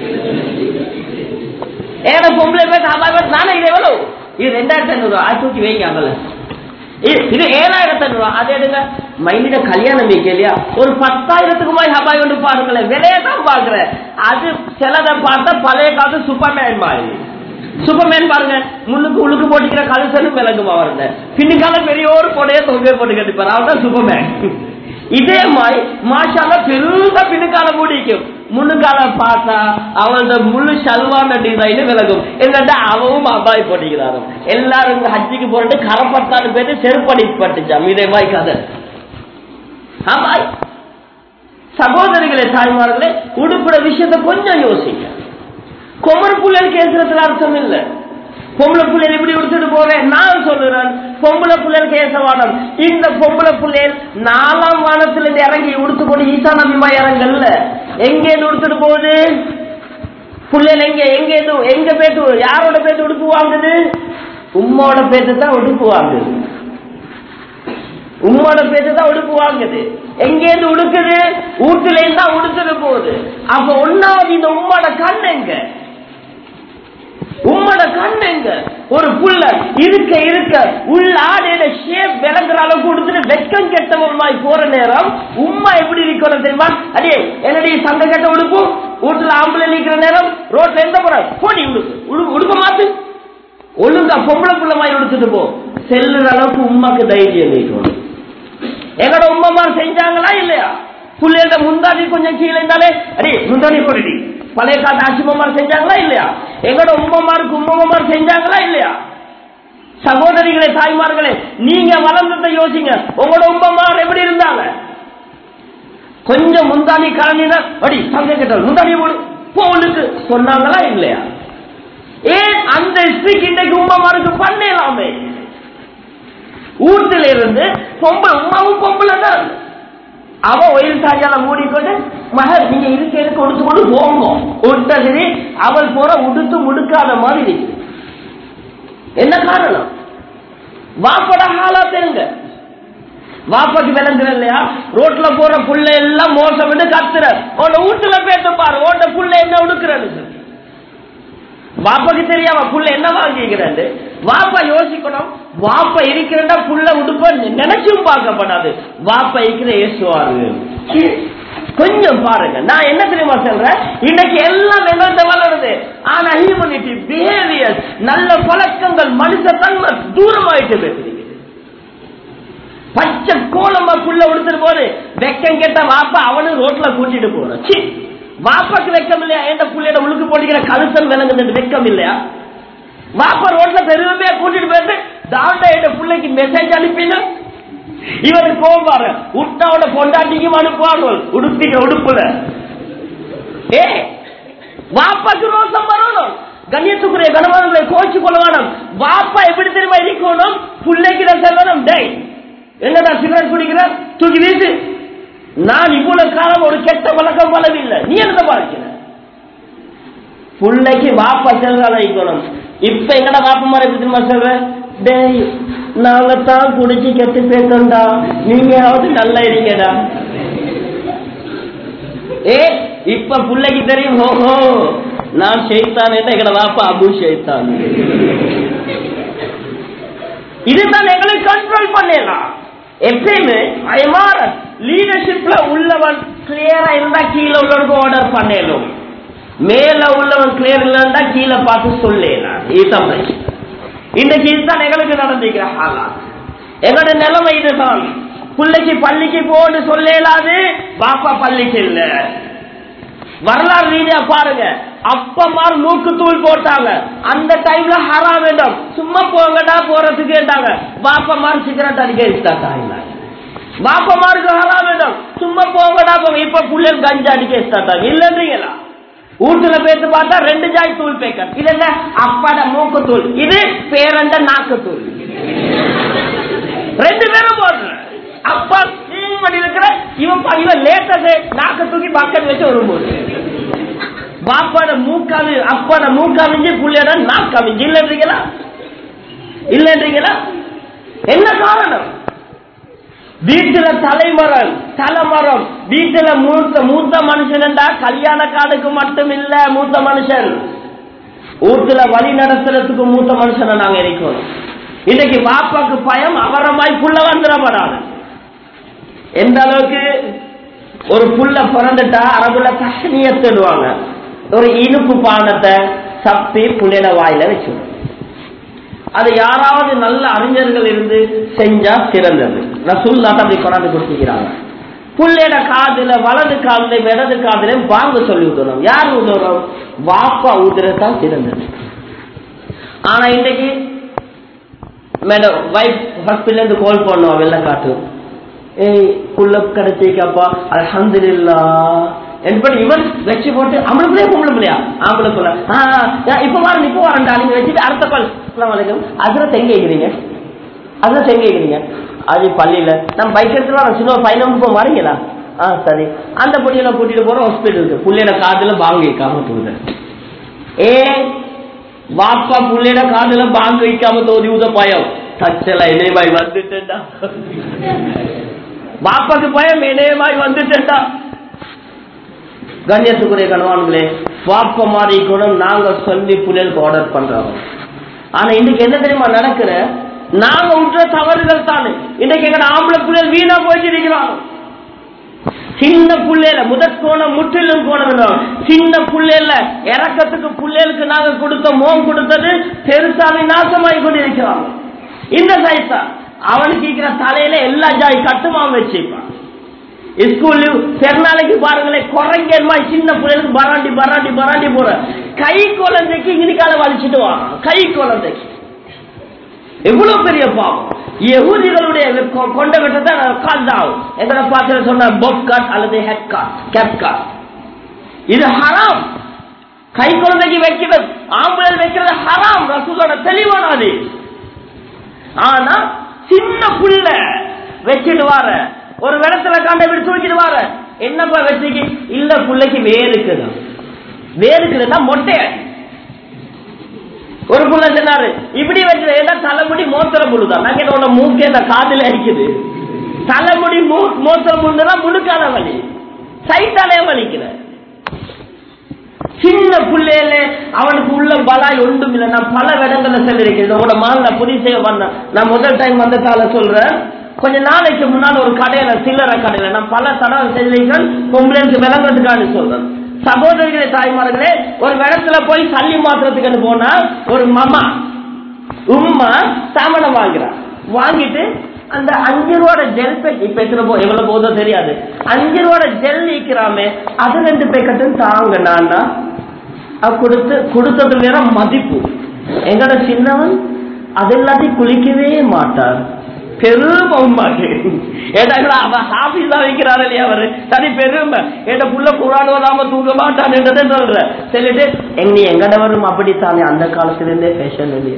ஏன்னா பொம்பளை பேச அபாய் பேச நானே இது எவ்வளவு இது ரெண்டாயிரத்தி ஐநூறு ரூபா தூக்கி வைங்க அங்கல இது ஏழாயிரத்தி ஐநூறு அதை எடுங்க மைனிட கல்யாணம் வைக்க இல்லையா ஒரு பத்தாயிரத்துக்கு மாதிரி ஹபாய் கொண்டு பாருங்களேன் விலையை தான் பாக்குறேன் அது சிலதை பார்த்தா பழைய காலத்து சூப்பர்மேன் மாதிரி சூப்பர்மேன் பாருங்க முன்னுக்கு உழுக்கு போட்டுக்கிற கலுசனும் விளங்குமா வருங்க பின்னுக்கால பெரிய ஒரு கொடையை தொகையை போட்டு கட்டிப்பாரு அவன் தான் சூப்பர்மேன் இதே மாதிரி மாஷால பெருசா பின்னுக்கால முடிக்கும் முன்னுக்கால பார்த்தா அவளோட முழு சல்வான டிசைன் விலகும் என்னடா அவவும் அபாய் போட்டிக்கிறாரு எல்லாரும் இந்த ஹஜ்ஜிக்கு போறது கரப்பட்டான்னு பேரு செருப்படி பட்டுச்சாம் இதே மாதிரி கதை அபாய் சகோதரிகளே தாய்மார்களே உடுப்புற விஷயத்த கொஞ்சம் யோசிங்க கொமர் புள்ளல் கேசுறதுல அர்த்தம் இல்லை பொம்பளை புள்ளைகள் இப்படி கொடுத்துட்டு போறேன் நான் சொல்லுறேன் பொம்பளை புள்ளைகள் கேசவானம் இந்த பொம்பளை புள்ளைகள் நாலாம் வானத்துல இருந்து இறங்கி உடுத்து கொண்டு ஈசா நபிமா இறங்கல்ல எங்க இருந்து உடுத்துட்டு போகுது புள்ளைகள் எங்க எங்க இருந்து எங்க பேத்து யாரோட பேத்து உடுப்பு வாங்குது உம்மோட பேத்து தான் உடுப்பு வாங்குது உம்மோட பேத்து தான் உடுப்பு வாங்குது எங்க இருந்து உடுக்குது வீட்டுல இருந்தா உடுத்துட்டு போகுது அப்ப ஒன்னாவது இந்த உம்மோட கண் எங்க உம்மோட கண் எங்க ஒரு புள்ள இருக்க இருக்க உள்ள ஆடையில ஷேப் விளங்குற அளவுக்கு கொடுத்துட்டு வெக்கம் கெட்டவமாய் போற நேரம் உம்மா எப்படி இருக்கணும் தெரியுமா அடே என்னடி சங்க கெட்ட உடுப்பு வீட்டுல ஆம்பளை நிக்கிற நேரம் ரோட்ல எந்த போற போடி உடுப்பு உடுக்க மாத்து ஒழுங்கா பொம்பளை புள்ள மாதிரி உடுத்துட்டு போ செல்லுற அளவுக்கு உமாக்கு தைரியம் நீக்கணும் எங்களோட உம்மமார் செஞ்சாங்களா இல்லையா புள்ளையோட முந்தாடி கொஞ்சம் கீழே இருந்தாலே அடே முந்தாடி போடுடி பழைய காலத்து ஆசிமமார் செஞ்சாங்களா இல்லையா எங்களோட உம்மமாருக்கு உம்மமார் செஞ்சாங்களா இல்லையா சகோதரிகளே தாய்மார்களே நீங்க வளர்ந்ததை யோசிங்க உங்களோட உம்மமார் எப்படி இருந்தாங்க கொஞ்சம் முந்தாணி கலனினா அடி தங்க கிட்ட முந்தாணி போடு போலுக்கு சொன்னாங்களா இல்லையா ஏன் அந்த ஸ்திரிக்கு இன்றைக்கு உம்மமாருக்கு பண்ணலாமே வீட்டில இருந்து பொம்பளை உமாவும் பொம்பளை தான் அவ ஒயில் சாரியால மூடிக்கொண்டு மகர் நீங்க இருக்க இருக்க உடுத்து கொண்டு போங்க விட்ட சரி அவள் போற உடுத்து முடுக்காத மாதிரி இருக்கு என்ன காரணம் வாப்பட ஹாலா தெரிங்க வாப்பாக்கு விளங்குற இல்லையா ரோட்ல போற புள்ள எல்லாம் மோசம் கத்துற உன்ன வீட்டுல பேச பாரு ஓட்ட புள்ள என்ன உடுக்குறன்னு சொல்லி வாப்பாக்கு தெரியாம புள்ள என்ன வாங்கிக்கிறது வாப்பா யோசிக்கணும் வாப்பா இருக்கிறதா புள்ள உடுப்ப நினைச்சும் பார்க்கப்படாது வாப்பா இருக்கிற ஏசுவாரு கொஞ்சம் பாருங்க நான் என்ன தெரியுமா சொல்றேன் இன்னைக்கு எல்லாம் எங்கள்கிட்ட வளருது ஆனா ஹியூமனிட்டி பிஹேவியர் நல்ல பழக்கங்கள் மனுஷ தன்மை தூரமாயிட்டு பேசுறீங்க பச்சை கோலமா புள்ள உடுத்துட்டு போது வெக்கம் கேட்ட வாப்பா அவனு ரோட்ல கூட்டிட்டு போறான் சி வாப்பாக்கு வெக்கம் இல்லையா எந்த புள்ளையோட உழுக்கு போட்டிக்கிற கழுத்தல் விளங்குது வெக்கம் இல்லையா வாப்பா ரோட்ல பெருமையா கூட்டிட்டு போயிட்டு தாண்டா என்ற பிள்ளைக்கு மெசேஜ் அனுப்பினா இவரு கோபாரு உட்டாவோட பொண்டாட்டிக்கும் அனுப்புவார்கள் உடுப்பிக்க உடுப்புல ஏ வாப்பாக்கு ரோசம் வரணும் கண்ணியத்துக்குரிய கணவன்களை கோச்சு கொள்ள வேணும் வாப்பா எப்படி தெரியுமா இருக்கணும் பிள்ளைக்கு நான் செல்லணும் டேய் என்னடா சிகரெட் குடிக்கிற தூக்கி வீசு நான் இவ்வளவு காலம் ஒரு கெட்ட பழக்கம் பலவில்லை நீ என்ன பாதிக்கிற பிள்ளைக்கு வாப்பா செல்றான் இருக்கணும் இப்ப எங்கட வாப்பா மாதிரி எப்படி தெரியுமா சொல்றேன் டேய் நாங்க தான் குடிச்சு கெட்டு பேசண்டா நீங்களாவது நல்லா இருங்கடா ஏ இப்ப பிள்ளைக்கு தெரியும் ஓஹோ நான் ஷெய்தான் எங்கட வாப்பா அபு ஷெய்தான் இதுதான் எங்களை கண்ட்ரோல் பண்ணலாம் எப்பயுமே ஐமார லீடர்ஷிப்ல உள்ளவன் கிளியரா இருந்தா கீழே உள்ளவனுக்கு ஆர்டர் பண்ணலும் மேல உள்ளவன் கிளியர் இல்லைன்னா கீழே பார்த்து சொல்லலாம் இதுதான் பிரச்சனை இன்னைக்கு இதுதான் எங்களுக்கு நடந்திருக்கிற ஹாலா எங்களோட நிலைமை இதுதான் பிள்ளைக்கு பள்ளிக்கு போன்னு சொல்லலாது பாப்பா பள்ளிக்கு இல்ல வரலாறு ரீதியா பாருங்க அப்பமார் மூக்கு தூள் போட்டாங்க அந்த டைம்ல ஹரா வேண்டாம் சும்மா போங்கடா போறதுக்கு கேட்டாங்க பாப்பமார் சிகரெட் அடிக்க இஷ்டாங்க பாப்பமாருக்கு ஹரா வேண்டாம் சும்மா போங்கடா போங்க இப்ப புள்ளைகள் கஞ்சா அடிக்க இஷ்டாங்க இல்லன்றீங்களா வீட்டுல பேத்து பார்த்தா ரெண்டு ஜாய் தூள் பேக்கர் இது என்ன அப்பாட மூக்கு தூள் இது பேரண்ட நாக்கு தூள் ரெண்டு பேரும் போடுற அப்பா பண்ணி இருக்கிற இவன் இவன் லேட்டஸ்ட் நாக்க தூக்கி பக்கத்து வச்சு ஒரு போது பாப்பாட மூக்காவி அப்பாட மூக்காவிஞ்சு புள்ளையோட நாக்காவிஞ்சு இல்லன்றீங்களா இல்லன்றீங்களா என்ன காரணம் வீட்டுல தலைமரம் தலைமரம் வீட்டுல மூத்த மூத்த மனுஷன் கல்யாண காடுக்கு மட்டும் இல்ல மூத்த மனுஷன் வீட்டுல வழி நடத்துறதுக்கு மூத்த மனுஷனை நாங்க இருக்கோம் இன்னைக்கு பாப்பாக்கு பயம் அவரமாய் புள்ள வந்துடப்படாது எந்த அளவுக்கு ஒரு புள்ள பிறந்துட்டா அரபுல தசனியத்துடுவாங்க ஒரு இனிப்பு பானத்தை சப்பி புள்ளையில வாயில வச்சுடும் அது யாராவது நல்ல அறிஞர்கள் இருந்து செஞ்சா சிறந்தது ரசூல்லா அப்படி கொண்டாந்து கொடுத்துக்கிறாங்க புள்ளையோட காதுல வலது காதுல இடது காதுல வாங்க சொல்லி விடணும் யார் உதவும் வாப்பா ஊதுறதான் சிறந்தது ஆனா இன்னைக்கு மேடம் வைஃப் ஹாஸ்பிட்டல் இருந்து கால் பண்ணுவோம் வெள்ளக்காட்டு ஏய் புள்ள கிடைச்சிக்கப்பா அலமதுல்லா என்பது இவன் வச்சு போட்டு அவளுக்குள்ளே பொம்பளை பிள்ளையா ஆம்பளை புள்ள இப்ப வாரம் இப்ப வாரண்டா நீங்க வச்சுட்டு அடுத்த பால் வலைக்கம் அதுல தெங்க இருக்கிறீங்க அதுல தெங்க இருக்கிறீங்க அது பள்ளியில நம்ம பைக் எடுத்துட்டு வரோம் சின்ன பையன் இப்போ வரீங்களா ஆ சரி அந்த பொடியெல்லாம் கூட்டிட்டு போறோம் ஹாஸ்பிட்டலுக்கு புள்ளையோட காதுல பாங்க வைக்காம தூது ஏ வாப்பா புள்ளையோட காதுல பாங்க வைக்காம தோதி உத பயம் தச்சல இணைவாய் வந்துட்டா பாப்பாக்கு பயம் இணையமாய் வந்துட்டா கண்ணியத்துக்குரிய கணவான்களே பாப்ப மாதிரி கூட நாங்க சொல்லி புள்ளைகளுக்கு ஆர்டர் பண்றோம் ஆனா இன்னைக்கு என்ன தெரியுமா நடக்கிற நாங்க விட்டுற தவறுகள் தானே இன்னைக்கு எங்க ஆம்பளை புள்ளைகள் வீணா போயிட்டு இருக்கிறாங்க சின்ன புள்ளையில முதற் கோணம் முற்றிலும் கோணம் சின்ன புள்ளையில இறக்கத்துக்கு புள்ளைகளுக்கு நாங்க கொடுத்த மோம் கொடுத்தது பெருசாவி நாசமாய் கொண்டிருக்கிறாங்க இந்த சைஸா அவனுக்கு இருக்கிற தலையில எல்லா ஜாய் கட்டுமாம் வச்சிருப்பான் ஸ்கூல்ல பெருநாளைக்கு பாருங்களேன் குறைங்கமா சின்ன பிள்ளைகளுக்கு பராண்டி பராண்டி பராண்டி போற கை குழந்தைக்கு இன்னைக்கால வலிச்சுட்டு வாங்க கை குழந்தைக்கு எவ்வளவு பெரிய பாவம் யகுதிகளுடைய கொண்ட விட்டதை கால் தான் எங்களை பார்த்து சொன்ன பொப் காட் அல்லது ஹெட் காட் கேப் காட் இது ஹராம் கை குழந்தைக்கு வைக்கிறது ஆம்பளை வைக்கிறது ஹராம் ரசூலோட தெளிவானது ஆனா சின்ன புள்ள வச்சுட்டு வார ஒரு விடத்துல காண்ட இப்படி தூக்கிட்டு வார என்னப்பா வச்சுக்கு இல்ல புள்ளைக்கு வேலுக்குது வேலுக்குதுன்னா மொட்டை ஒரு புள்ள சொன்னாரு இப்படி வச்சு ஏதா தலைமுடி மோத்திர புழுதான் நாங்க உன்ன மூக்கே இந்த காதுல அடிக்குது தலைமுடி மோத்திர புழுதுனா முழுக்கால வலி சைத்தாலே வலிக்கிற சின்ன பிள்ளையில அவனுக்கு உள்ள பலாய் ஒன்றும் இல்லை நான் பல இடங்கள்ல சொல்லியிருக்கேன் இதோட மால் நான் புதிய செய்ய வந்தேன் நான் முதல் டைம் வந்த கால சொல்றேன் கொஞ்ச நாளைக்கு முன்னால் ஒரு கடையில சில்லறை கடையில நான் பல தடவை செய்திகள் உங்களுக்கு விளங்குறதுக்காக சொல்றேன் சகோதரிகளே தாய்மார்களே ஒரு இடத்துல போய் சல்லி மாத்திரத்துக்கு போனா ஒரு மாமா உம்மா சாமனம் வாங்குறான் வாங்கிட்டு அந்த அஞ்சு ரூபாட ஜெல் பேக் இப்ப எத்தனை போ எவ்வளவு போதோ தெரியாது அஞ்சு ரூபாட ஜெல் நீக்கிறாமே அது ரெண்டு பேக்கெட்டும் தாங்க நானா அது கொடுத்து கொடுத்தது வேற மதிப்பு எங்கட சின்னவன் அது எல்லாத்தையும் குளிக்கவே மாட்டார் பெருமை உமாக்கு ஏடா அவ ஹாபிஸா வைக்கிறாரு இல்லையா அவரு சரி பெருமை ஏட்ட புள்ள குரான் வராம தூங்க மாட்டான்ன்றதே சொல்ற சொல்லிட்டு எங்க எங்கட வரும் அப்படித்தானே அந்த காலத்துல இருந்தே ஃபேஷன் இல்லையா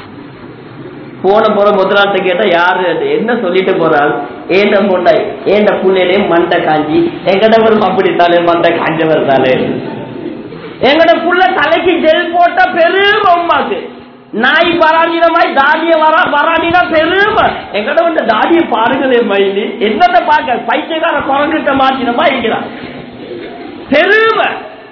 போன போற முதலாட்ட கேட்டா யாரு அது? என்ன சொல்லிட்டு போறாள் ஏண்ட பொண்டாய் ஏண்ட புள்ளையிலே மண்டை காஞ்சி எங்கட வரும் அப்படித்தானே மண்டை காஞ்சவர் தானே எங்கட புள்ள தலைக்கு ஜெல் போட்ட பெரும் அம்மாக்கு நாய் வராண்டினமாய் தாடிய வரா வராண்டினா பெருமை எங்கட வந்து தாடிய பாருங்களே மைனி என்னத்த பார்க்க பைத்தியக்கார குரங்கிட்ட மாற்றினமா இருக்கிறான் பெருமை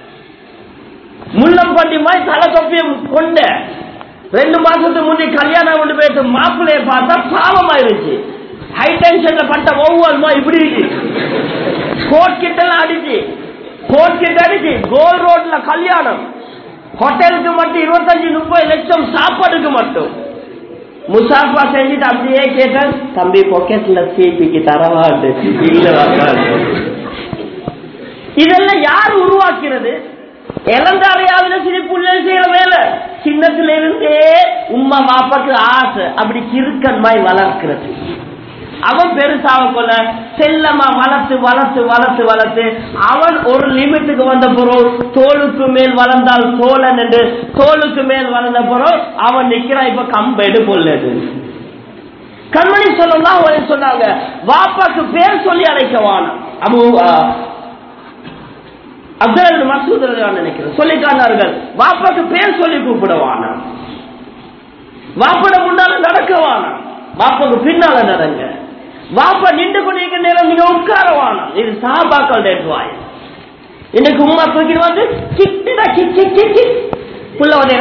முள்ளம் பண்டிமாய் தலை தொப்பியம் கொண்ட ரெண்டு மாசத்துக்கு முன்னே கல்யாணம் கொண்டு போயிட்டு மாப்பிள்ளைய பார்த்தா பாவமாயிருச்சு ஹை டென்ஷன்ல பட்ட ஒவ்வொருமா இப்படி இருக்கு கோட் கிட்ட எல்லாம் அடிச்சு கோட் கிட்ட அடிச்சு கோல் ரோட்ல கல்யாணம் ஹோட்டலுக்கு மட்டும் இருபத்தஞ்சு முப்பது லட்சம் சாப்பாடுக்கு மட்டும் முசாஃபா செஞ்சுட்டு அப்படியே கேட்டேன் தம்பி பாக்கெட்ல சீப்பிக்கு தரவாண்டு இல்ல வரவாண்டு இதெல்லாம் யார் உருவாக்கிறது இளந்தாரையாவில சிரிப்புள்ள செய்யற வேலை சின்னத்துல இருந்தே உம்மா பாப்பாக்கு ஆசை அப்படி கிறுக்கன்மாய் வளர்க்கிறது அவன் பெருசாக கொள்ள செல்லமா வளர்த்து வளர்த்து வளர்த்து வளர்த்து அவன் ஒரு லிமிட்டுக்கு வந்த பிறகு தோளுக்கு மேல் வளர்ந்தால் தோழன் என்று தோளுக்கு மேல் வளர்ந்த பிறகு அவன் நிக்கிறான் இப்ப கம்பெடு பொல்லது கண்மணி சொல்லலாம் சொன்னாங்க வாப்பாக்கு பேர் சொல்லி அழைக்கவான அபு அப்துல் மசூத் நினைக்கிறேன் சொல்லிட்டார்கள் வாப்பாக்கு பேர் சொல்லி கூப்பிடுவான வாப்பட முன்னால நடக்கவான வாப்பாக்கு பின்னால நடங்க வாப்பா நின்று கொண்டிருக்கிற நேரம் நீங்க உட்காரவான இது சாபாக்கள் டேட்வாய் இன்னைக்கு உமா தூக்கிட்டு வந்து கிட்டிடா கிக் கிக் கிக் கிக் புள்ள வந்து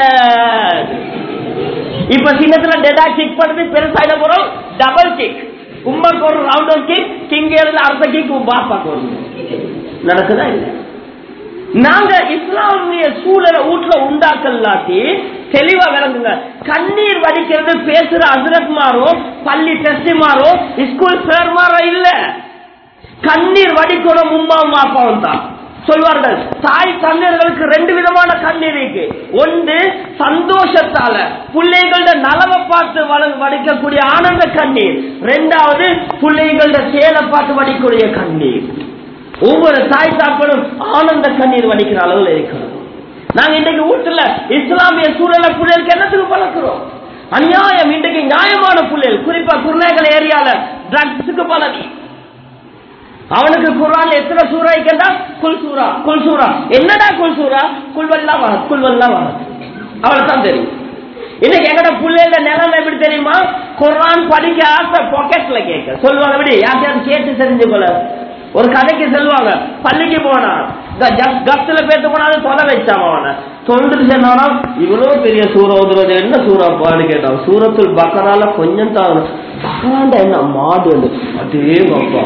இப்ப சின்னத்துல டெடா கிக் பண்ணது பெருசாயிட போறோம் டபுள் கிக் உமாக்கு ஒரு ரவுண்ட் கிக் கிங் அடுத்த கிக் பாப்பாக்கு ஒரு நடக்குதா இல்லை நாங்க இஸ்லாமிய சூழலை வீட்டுல உண்டாக்கலாட்டி தெளிவா விளங்குங்க கண்ணீர் வடிக்கிறது பேசுற அசரத்மாரோ பள்ளி டெஸ்டிமாரோ ஸ்கூல் சேர்மாரோ இல்ல கண்ணீர் வடிக்கணும் உமாவும் அப்பாவும் தான் சொல்வார்கள் தாய் தந்தையர்களுக்கு ரெண்டு விதமான கண்ணீர் இருக்கு ஒன்று சந்தோஷத்தால பிள்ளைகளோட நலவை பார்த்து வள- வடிக்கக்கூடிய ஆனந்த கண்ணீர் ரெண்டாவது பிள்ளைகளோட செயலை பார்த்து வடிக்கக்கூடிய கண்ணீர் ஒவ்வொரு தாய் தாப்பனும் ஆனந்த கண்ணீர் வடிக்கிற அளவில் இருக்கிறோம் நாங்க இன்றைக்கு வீட்டுல இஸ்லாமிய சூழல பிள்ளைகளுக்கு என்னத்துக்கு பழக்கிறோம் அநியாயம் இன்றைக்கு நியாயமான பிள்ளைகள் குறிப்பா குருநேகல் ஏரியால ட்ரக்ஸுக்கு பழகி அவனுக்கு குரான் எத்தனை சூறா இருக்கா குல் சூரா குல் சூரா என்னடா குல் சூரா குல்வல்லா வர குல்வல்லா வர அவளுக்கு தான் தெரியும் இன்னைக்கு எங்கட பிள்ளைல நிலைமை எப்படி தெரியுமா குரான் படிக்க ஆசை பாக்கெட்ல கேட்க சொல்லுவாங்க எப்படி யார்கிட்ட கேட்டு தெரிஞ்சு கொள்ள ஒரு கதைக்கு செல்வாங்க பள்ளிக்கு போனா கப்துல பேத்து போனாலும் தொலை வச்சான் அவனை தொண்டுட்டு சொன்னானா இவ்வளவு பெரிய சூற ஓதுறது என்ன சூறா பாடு கேட்டான் சூரத்துல் பக்கரால கொஞ்சம் தான் பக்கராண்ட என்ன மாடு வந்து அதே பாப்பா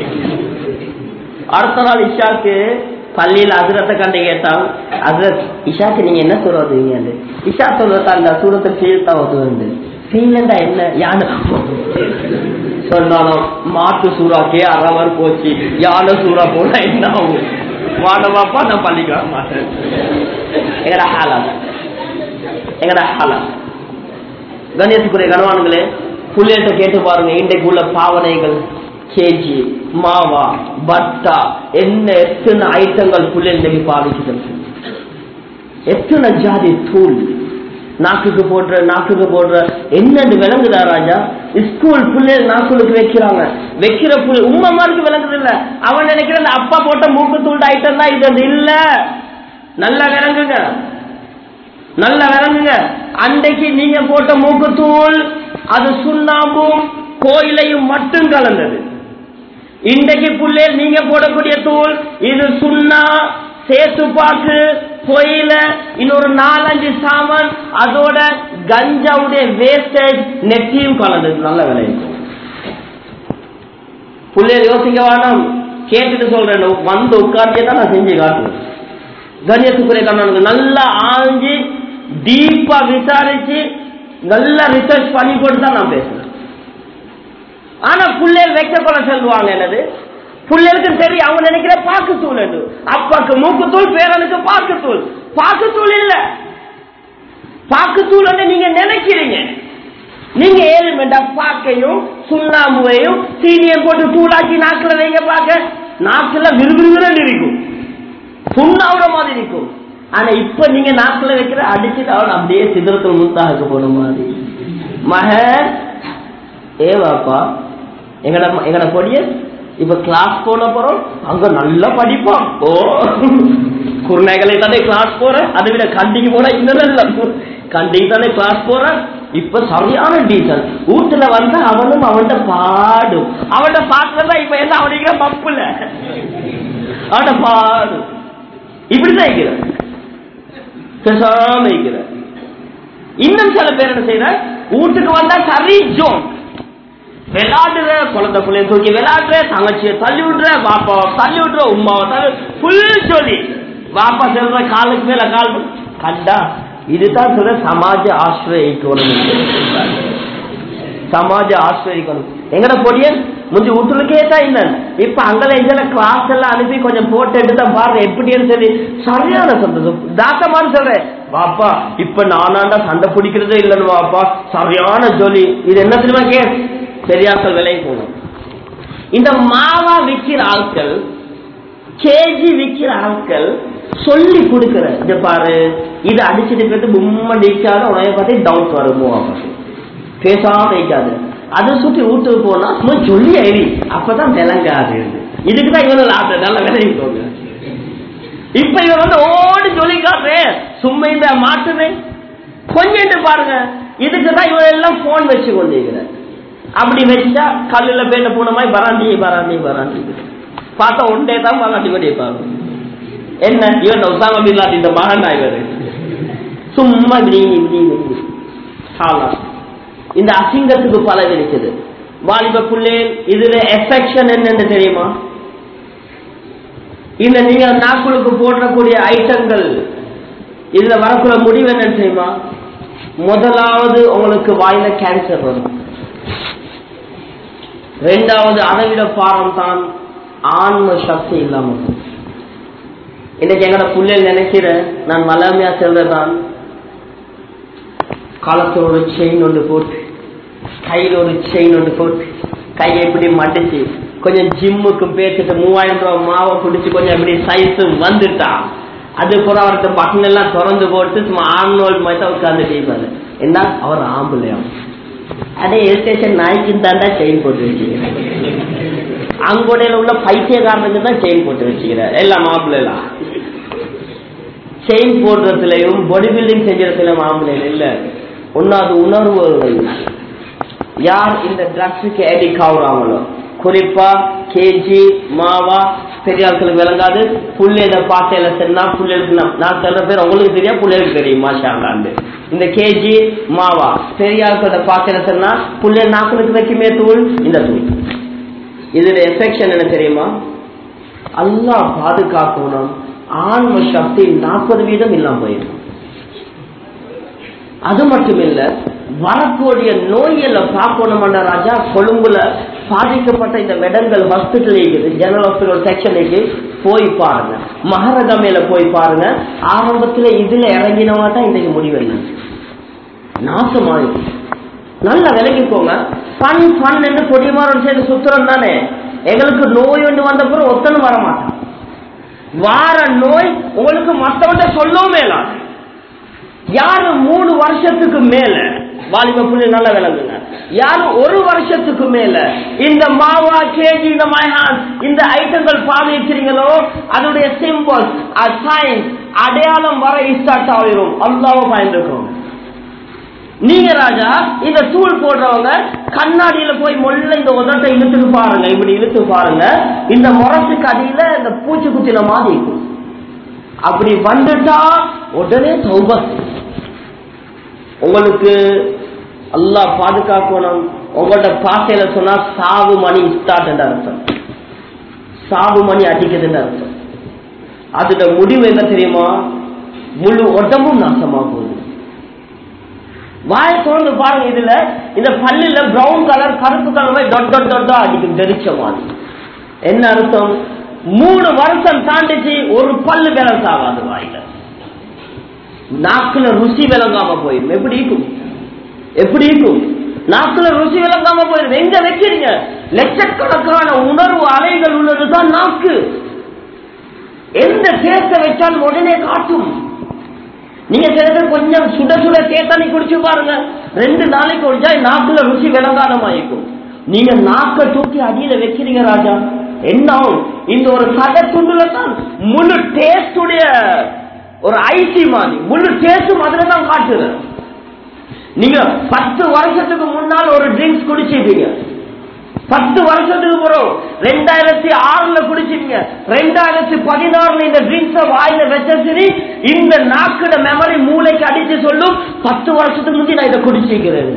அடுத்த நாள் இஷாக்கு பள்ளியில் அதிரத்தை கண்டு கேட்டான் அதிரத் இஷாக்கு நீங்க என்ன சூற ஓதுவீங்க இஷா சொல்றதா இந்த சூரத்தை கீழ்த்தா ஓதுவது ஃபீலண்டா என்ன யானை சொன்னாலும் மாட்டு சூறாக்கே அரவர் போச்சு யானை சூறா போனா என்ன ஆகும் வானவாப்பா நான் பள்ளிக்கு வர மாட்டேன் எங்கடா ஹாலம் எங்கடா ஹாலம் கணேசுக்குரிய கணவான்களே புள்ளியல்கிட்ட கேட்டு பாருங்க இன்றைக்கு உள்ள பாவனைகள் கேஜி மாவா பட்டா என்ன எத்தனை ஐட்டங்கள் புள்ளியல் இன்னைக்கு பாவிக்குது எத்தனை ஜாதி தூள் நாக்குக்கு போடுற நாக்குக்கு போடுற என்னன்னு விளங்குதா ராஜா ஸ்கூல் பிள்ளைகள் நாக்குளுக்கு வைக்கிறாங்க வைக்கிற புள்ளி உம்மமாருக்கு விளங்குது இல்ல அவன் நினைக்கிற அந்த அப்பா போட்ட மூக்கு தூள் ஐட்டம் தான் இது அது இல்ல நல்லா விளங்குங்க நல்லா விளங்குங்க அன்றைக்கு நீங்க போட்ட மூக்குத்தூள் அது சுண்ணாம்பும் கோயிலையும் மட்டும் கலந்தது இன்றைக்கு புள்ளே நீங்க போடக்கூடிய தூள் இது சுண்ணா சேத்துப்பாக்கு பொயில இன்னொரு நாலஞ்சு சாமான் அதோட கஞ்சாவுடைய வேஸ்டேஜ் நெட்டியும் கலந்து நல்ல விலை இருக்கும் பிள்ளைகள் யோசிக்க வேணாம் கேட்டுட்டு சொல்றேன் வந்து உட்கார்ந்தே தான் நான் செஞ்சு காட்டுவேன் கண்ணியத்துக்குரிய கண்ணனுக்கு நல்லா ஆஞ்சு டீப்பா விசாரிச்சு நல்லா ரிசர்ச் பண்ணி போட்டு தான் நான் பேசுறேன் ஆனா பிள்ளைகள் வைக்க கொள்ள சொல்லுவாங்க என்னது பிள்ளைகளுக்கு சரி அவங்க நினைக்கிற பாக்குத்தூள் என்று அப்பாக்கு மூக்குத்தூள் பேரனுக்கு பாக்குத்தூள் பாக்குத்தூள் இல்ல பாக்குத்தூள் நீங்க நினைக்கிறீங்க நீங்க ஏழுமெண்டா பாக்கையும் சுண்ணாம்புவையும் சீனியம் போட்டு தூளாக்கி நாக்கில் வைங்க பார்க்க நாக்கில் விறுவிறுவிறு இருக்கும் புண்ணாவுற மாதிரி இருக்கும் ஆனா இப்ப நீங்க நாக்கில் வைக்கிற அடிச்சுட்டு அவன் அப்படியே சிதறத்தில் முத்தாக போன மாதிரி மக ஏவாப்பா எங்கட எங்கட பொடிய இப்ப கிளாஸ் போன போறோம் அங்க நல்லா படிப்போம் ஓ குருநாயகளை தானே கிளாஸ் போற அதை விட கண்டிக்கு போனா இன்னும் நல்ல கண்டிக்கு தானே கிளாஸ் போற இப்ப சரியான டீச்சர் வீட்டுல வந்து அவனும் அவன்கிட்ட பாடும் அவன்கிட்ட பாட்டுலதான் இப்ப என்ன அவனுக்கு பப்புல அவன்கிட்ட பாடும் இப்படிதான் இருக்கிற பேசாம இருக்கிற இன்னும் சில பேர் என்ன செய்யற வீட்டுக்கு வந்தா சரி ஜோன் விளையாடுற குழந்தை பிள்ளைய தூக்கி விளையாடுற தங்கச்சியை தள்ளி விடுற பாப்பாவை தள்ளி விடுற உமாவை தள்ளி புல் சொல்லி பாப்பா சொல்ற காலுக்கு மேல கால் கண்டா இதுதான் சொல்ற சமாஜ ஆசிரியக்கணும் சமாஜ ஆசிரியக்கணும் எங்கட பொடியன் முந்தி வீட்டுலக்கே தான் இல்லை இப்ப அங்கல எங்கல கிளாஸ் எல்லாம் அனுப்பி கொஞ்சம் போட்டு எடுத்தா பாருங்க எப்படின்னு சொல்லி சரியான சந்தோஷம் தாத்தமான்னு சொல்றேன் வாப்பா இப்ப நானாண்டா சண்டை பிடிக்கிறதே இல்லைன்னு வாப்பா சரியான ஜொலி இது என்ன தெரியுமா கே பெரியாக்கள் விலை போகணும் இந்த மாவா விற்கிற ஆட்கள் கேஜி விற்கிற ஆட்கள் சொல்லி கொடுக்கிற இத பாரு இது அடிச்சுட்டு போயிட்டு மும்ம நிக்காத உனைய பார்த்து டவுட் வருமோ பேசாம வைக்காது அதை சுற்றி வீட்டுக்கு போனா சும்மா சொல்லி ஐடி அப்பதான் விளங்காது இதுக்குதான் இவனு லாபம் நல்ல விளைவிக்கோங்க இப்ப இவன் வந்து ஓடி சொல்லி காட்டுறேன் சும்மா இந்த மாட்டுது கொஞ்சம் பாருங்க இதுக்குதான் இவன் எல்லாம் போன் வச்சு கொண்டிருக்கிறேன் அப்படி வச்சா கல்லுல பேண்ட போன மாதிரி பராண்டி பராண்டி பராண்டி பார்த்தா ஒன்றே தான் பராண்டி பண்ணியிருப்பாங்க என்ன இவன் உசாம பில்லாட்டி இந்த மகன் இவர் சும்மா இப்படி இப்படி இப்படி ஆமா இந்த அசிங்கத்துக்கு பலன் இருக்குது வாலிப புள்ளே இதுல எஃபெக்ஷன் என்னன்னு தெரியுமா இந்த நீங்க நாக்குளுக்கு போடக்கூடிய ஐட்டங்கள் இதுல வரக்குள்ள முடிவு என்னன்னு தெரியுமா முதலாவது உங்களுக்கு வாயில கேன்சர் வரும் ரெண்டாவது அளவிட பாரம் தான் ஆன்ம சக்தி இல்லாம இன்னைக்கு எங்கட புள்ளைகள் நினைக்கிறேன் நான் வளமையா செல்றதான் காலத்துல ஒரு செயின் ஒன்று போட்டு கையில் ஒரு செயின் ஒன்று போட்டு கையை இப்படி மடிச்சு கொஞ்சம் ஜிம்முக்கு பேசிட்டு மூவாயிரம் ரூபாய் மாவை பிடிச்சி கொஞ்சம் இப்படி சைஸு வந்துட்டா அது கூட அவர்கிட்ட பட்டன் எல்லாம் திறந்து போட்டு சும்மா ஆண்நோல் மாதிரி தான் உட்கார்ந்து கேட்பாரு என்ன அவர் ஆம்பளையாம் அதே ஸ்டேஷன் நாய்க்கு தாண்டா செயின் போட்டு வச்சுக்கிறேன் அங்கோடையில உள்ள பைத்தியக்காரனுக்கு தான் செயின் போட்டு வச்சுக்கிறார் எல்லாம் மாப்பிள்ளை எல்லாம் செயின் போடுறதுலயும் பாடி பில்டிங் செஞ்சதுலயும் மாப்பிள்ளைகள் இல்ல ஒன்னாவது உணர்வுகள் யார் இந்த ட்ரக்ஸுக்கு அடிக்ட் ஆகுறாங்களோ குறிப்பா கேஜி மாவா பெரியார்களுக்கு விளங்காது புள்ளையில பாட்டையில சென்னா புள்ளைகளுக்கு நான் சொல்ற பேர் உங்களுக்கு தெரியும் புள்ளைகளுக்கு தெரியும் மாஷாண்டாண்டு இந்த கேஜி மாவா பெரியார்களோட பாட்டையில சென்னா புள்ளை நாக்குளுக்கு வைக்குமே தூள் இந்த தூள் இதுல எஃபெக்ஷன் என்ன தெரியுமா அல்லா பாதுகாக்கணும் ஆன்ம சக்தி நாற்பது வீதம் இல்லாம போயிடும் அது மட்டும் இல்ல வரக்கூடிய நோயில பார்க்கணும் ராஜா கொழும்புல பாதிக்கப்பட்ட இந்த மெடங்கள் ஹாஸ்பிட்டல் இருக்குது ஜெனரல் ஹாஸ்பிட்டல் செக்ஷனுக்கு போய் பாருங்க மகரகமையில போய் பாருங்க ஆரம்பத்துல இதுல இறங்கினவா தான் இன்னைக்கு முடிவு என்ன நாசமாயிடும் நல்லா விலகிக்கோங்க பண் பண் என்று பொடியமாரோட சேர்ந்து சுத்துறோம் தானே எங்களுக்கு நோய் ஒன்று வந்த பிறகு ஒத்தனும் வர மாட்டான் வார நோய் உங்களுக்கு மத்தவன்ட சொல்லவும் மேலாம் யாரு மூணு வருஷத்துக்கு மேல வாலிப புள்ளி நல்ல விளங்குங்க யாரு ஒரு வருஷத்துக்கு மேல இந்த மாவா கேஜி இந்த மைஹான் இந்த ஐட்டங்கள் பாதிக்கிறீங்களோ அதனுடைய சிம்பிள் சைன் அடையாளம் வர ஸ்டார்ட் ஆகிரும் அல்லாவ பயந்துருக்கோம் நீங்க ராஜா இந்த தூள் போடுறவங்க கண்ணாடியில போய் மொல்ல இந்த உதட்டை இழுத்துட்டு பாருங்க இப்படி இழுத்து பாருங்க இந்த முரசுக்கு அடியில இந்த பூச்சி குத்தின மாதிரி இருக்கும் அப்படி வந்துட்டா உடனே தௌபா உங்களுக்கு அல்லாஹ் பாதுகாக்கணும் உங்களோட பாசையில சொன்னா சாவு மணி ஸ்டார்ட் அர்த்தம் சாவு மணி அடிக்குதுன்னு அர்த்தம் அதோட முடிவு என்ன தெரியுமா முழு உடம்பும் நாசமா போகுது வாய திறந்து பாருங்க இதுல இந்த பல்லுல பிரவுன் கலர் கருப்பு கலர் டொட் டொட் டொட்டா அடிக்கும் தெரிச்ச மாதிரி என்ன அர்த்தம் மூணு வருஷம் தாண்டிச்சு ஒரு பல்லு பேலன்ஸ் ஆகாது வாயில நாக்குல ருசி விளங்காம போயிடும் எப்படி இருக்கும் எப்படி இருக்கும் நாக்குல ருசி விளங்காம போயிடும் எங்க வைக்கிறீங்க லட்சக்கணக்கான உணர்வு அலைகள் உள்ளதுதான் நாக்கு எந்த டேஸ்ட வச்சாலும் உடனே காட்டும் நீங்க சில பேர் கொஞ்சம் சுட சுட தேத்தானி குடிச்சு பாருங்க ரெண்டு நாளைக்கு குடிச்சா நாக்குல ருசி விளங்காதமாயிருக்கும் நீங்க நாக்க தூக்கி அடியில வைக்கிறீங்க ராஜா என்ன ஆகும்? இந்த ஒரு சதை துண்டுல தான் முழு டேஸ்டுடைய ஒரு ஐசி மாதிரி முழு டேஸ்டும் அதுல தான் காட்டுது நீங்க பத்து வருஷத்துக்கு முன்னால் ஒரு ட்ரிங்க்ஸ் குடிச்சிருப்பீங்க பத்து வருஷத்துக்கு பிறகு ரெண்டாயிரத்தி ஆறுல குடிச்சிருங்க ரெண்டாயிரத்தி பதினாறுல இந்த ட்ரிங்க்ஸ வாயில வச்ச சரி இந்த நாக்குட மெமரி மூளைக்கு அடிச்சு சொல்லும் பத்து வருஷத்துக்கு முந்தி நான் இதை குடிச்சிருக்கிறேன்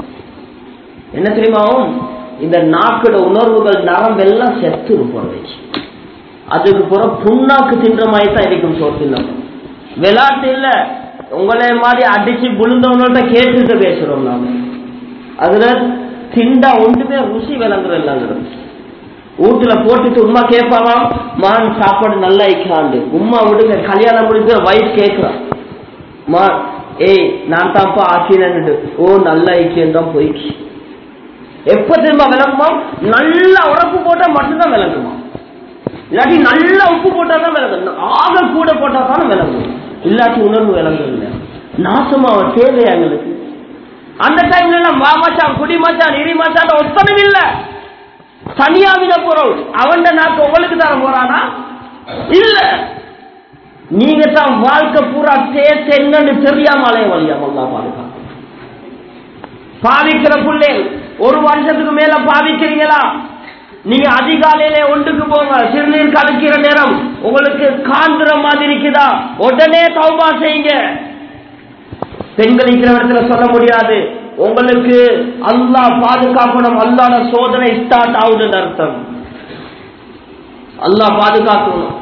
என்ன தெரியுமா இந்த நாக்குட உணர்வுகள் நரம்பெல்லாம் செத்து இருப்போம் அதுக்கு பிற புண்ணாக்கு தின்ற மாதிரி தான் இருக்கும் சோத்தினம் விளையாட்டு இல்ல உங்களே மாதிரி அடிச்சு விழுந்தவங்கள்ட்ட கேட்டுட்டு பேசுறோம் நாம அதுல திண்டா ஒன்றுமே ருசி விளங்குறது வீட்டுல போட்டுட்டு உமா கேட்பாவாம் மான் சாப்பாடு நல்லா ஐக்காண்டு உமா விடுங்க கல்யாணம் முடிஞ்ச வயசு கேட்கிறான் மா ஏய் நான் தான்ப்பா ஆக்கினு ஓ நல்லா ஐக்கியம் தான் போய்க்கு எப்ப திரும்ப விளங்குமா நல்லா உடப்பு போட்டா மட்டும்தான் விளங்குமா இல்லாட்டி நல்லா உப்பு போட்டா தான் விளங்கும் ஆக கூட போட்டா தான் விளங்கும் இல்லாட்டி உணர்வு விளங்கும் இல்லை நாசமா தேவையா எங்களுக்கு அந்த டைம்ல எல்லாம் வா மச்சான் குடி மச்சான் இரி மச்சான் ஒத்தனம் இல்ல தனியாவின பொருள் அவன் நாக்கு உங்களுக்கு தர போறானா இல்ல நீங்க தான் வாழ்க்கை பூரா சேர்த்து என்னன்னு தெரியாம அலைய வழியாமல்லா பாதுகாப்பு பாவிக்கிற பிள்ளைகள் ஒரு வருஷத்துக்கு மேல பாவிக்கிறீங்களா நீங்க அதிகாலையில ஒன்றுக்கு போங்க சிறுநீர் கலக்கிற நேரம் உங்களுக்கு காண்கிற மாதிரி இருக்குதா உடனே தௌபா செய்யுங்க பெண்கள் இருக்கிற இடத்துல சொல்ல முடியாது உங்களுக்கு அல்லாஹ் பாதுகாக்கணும் அல்லாத சோதனை ஸ்டார்ட் ஆகுதுன்னு அர்த்தம் அல்லாஹ் பாதுகாக்கணும்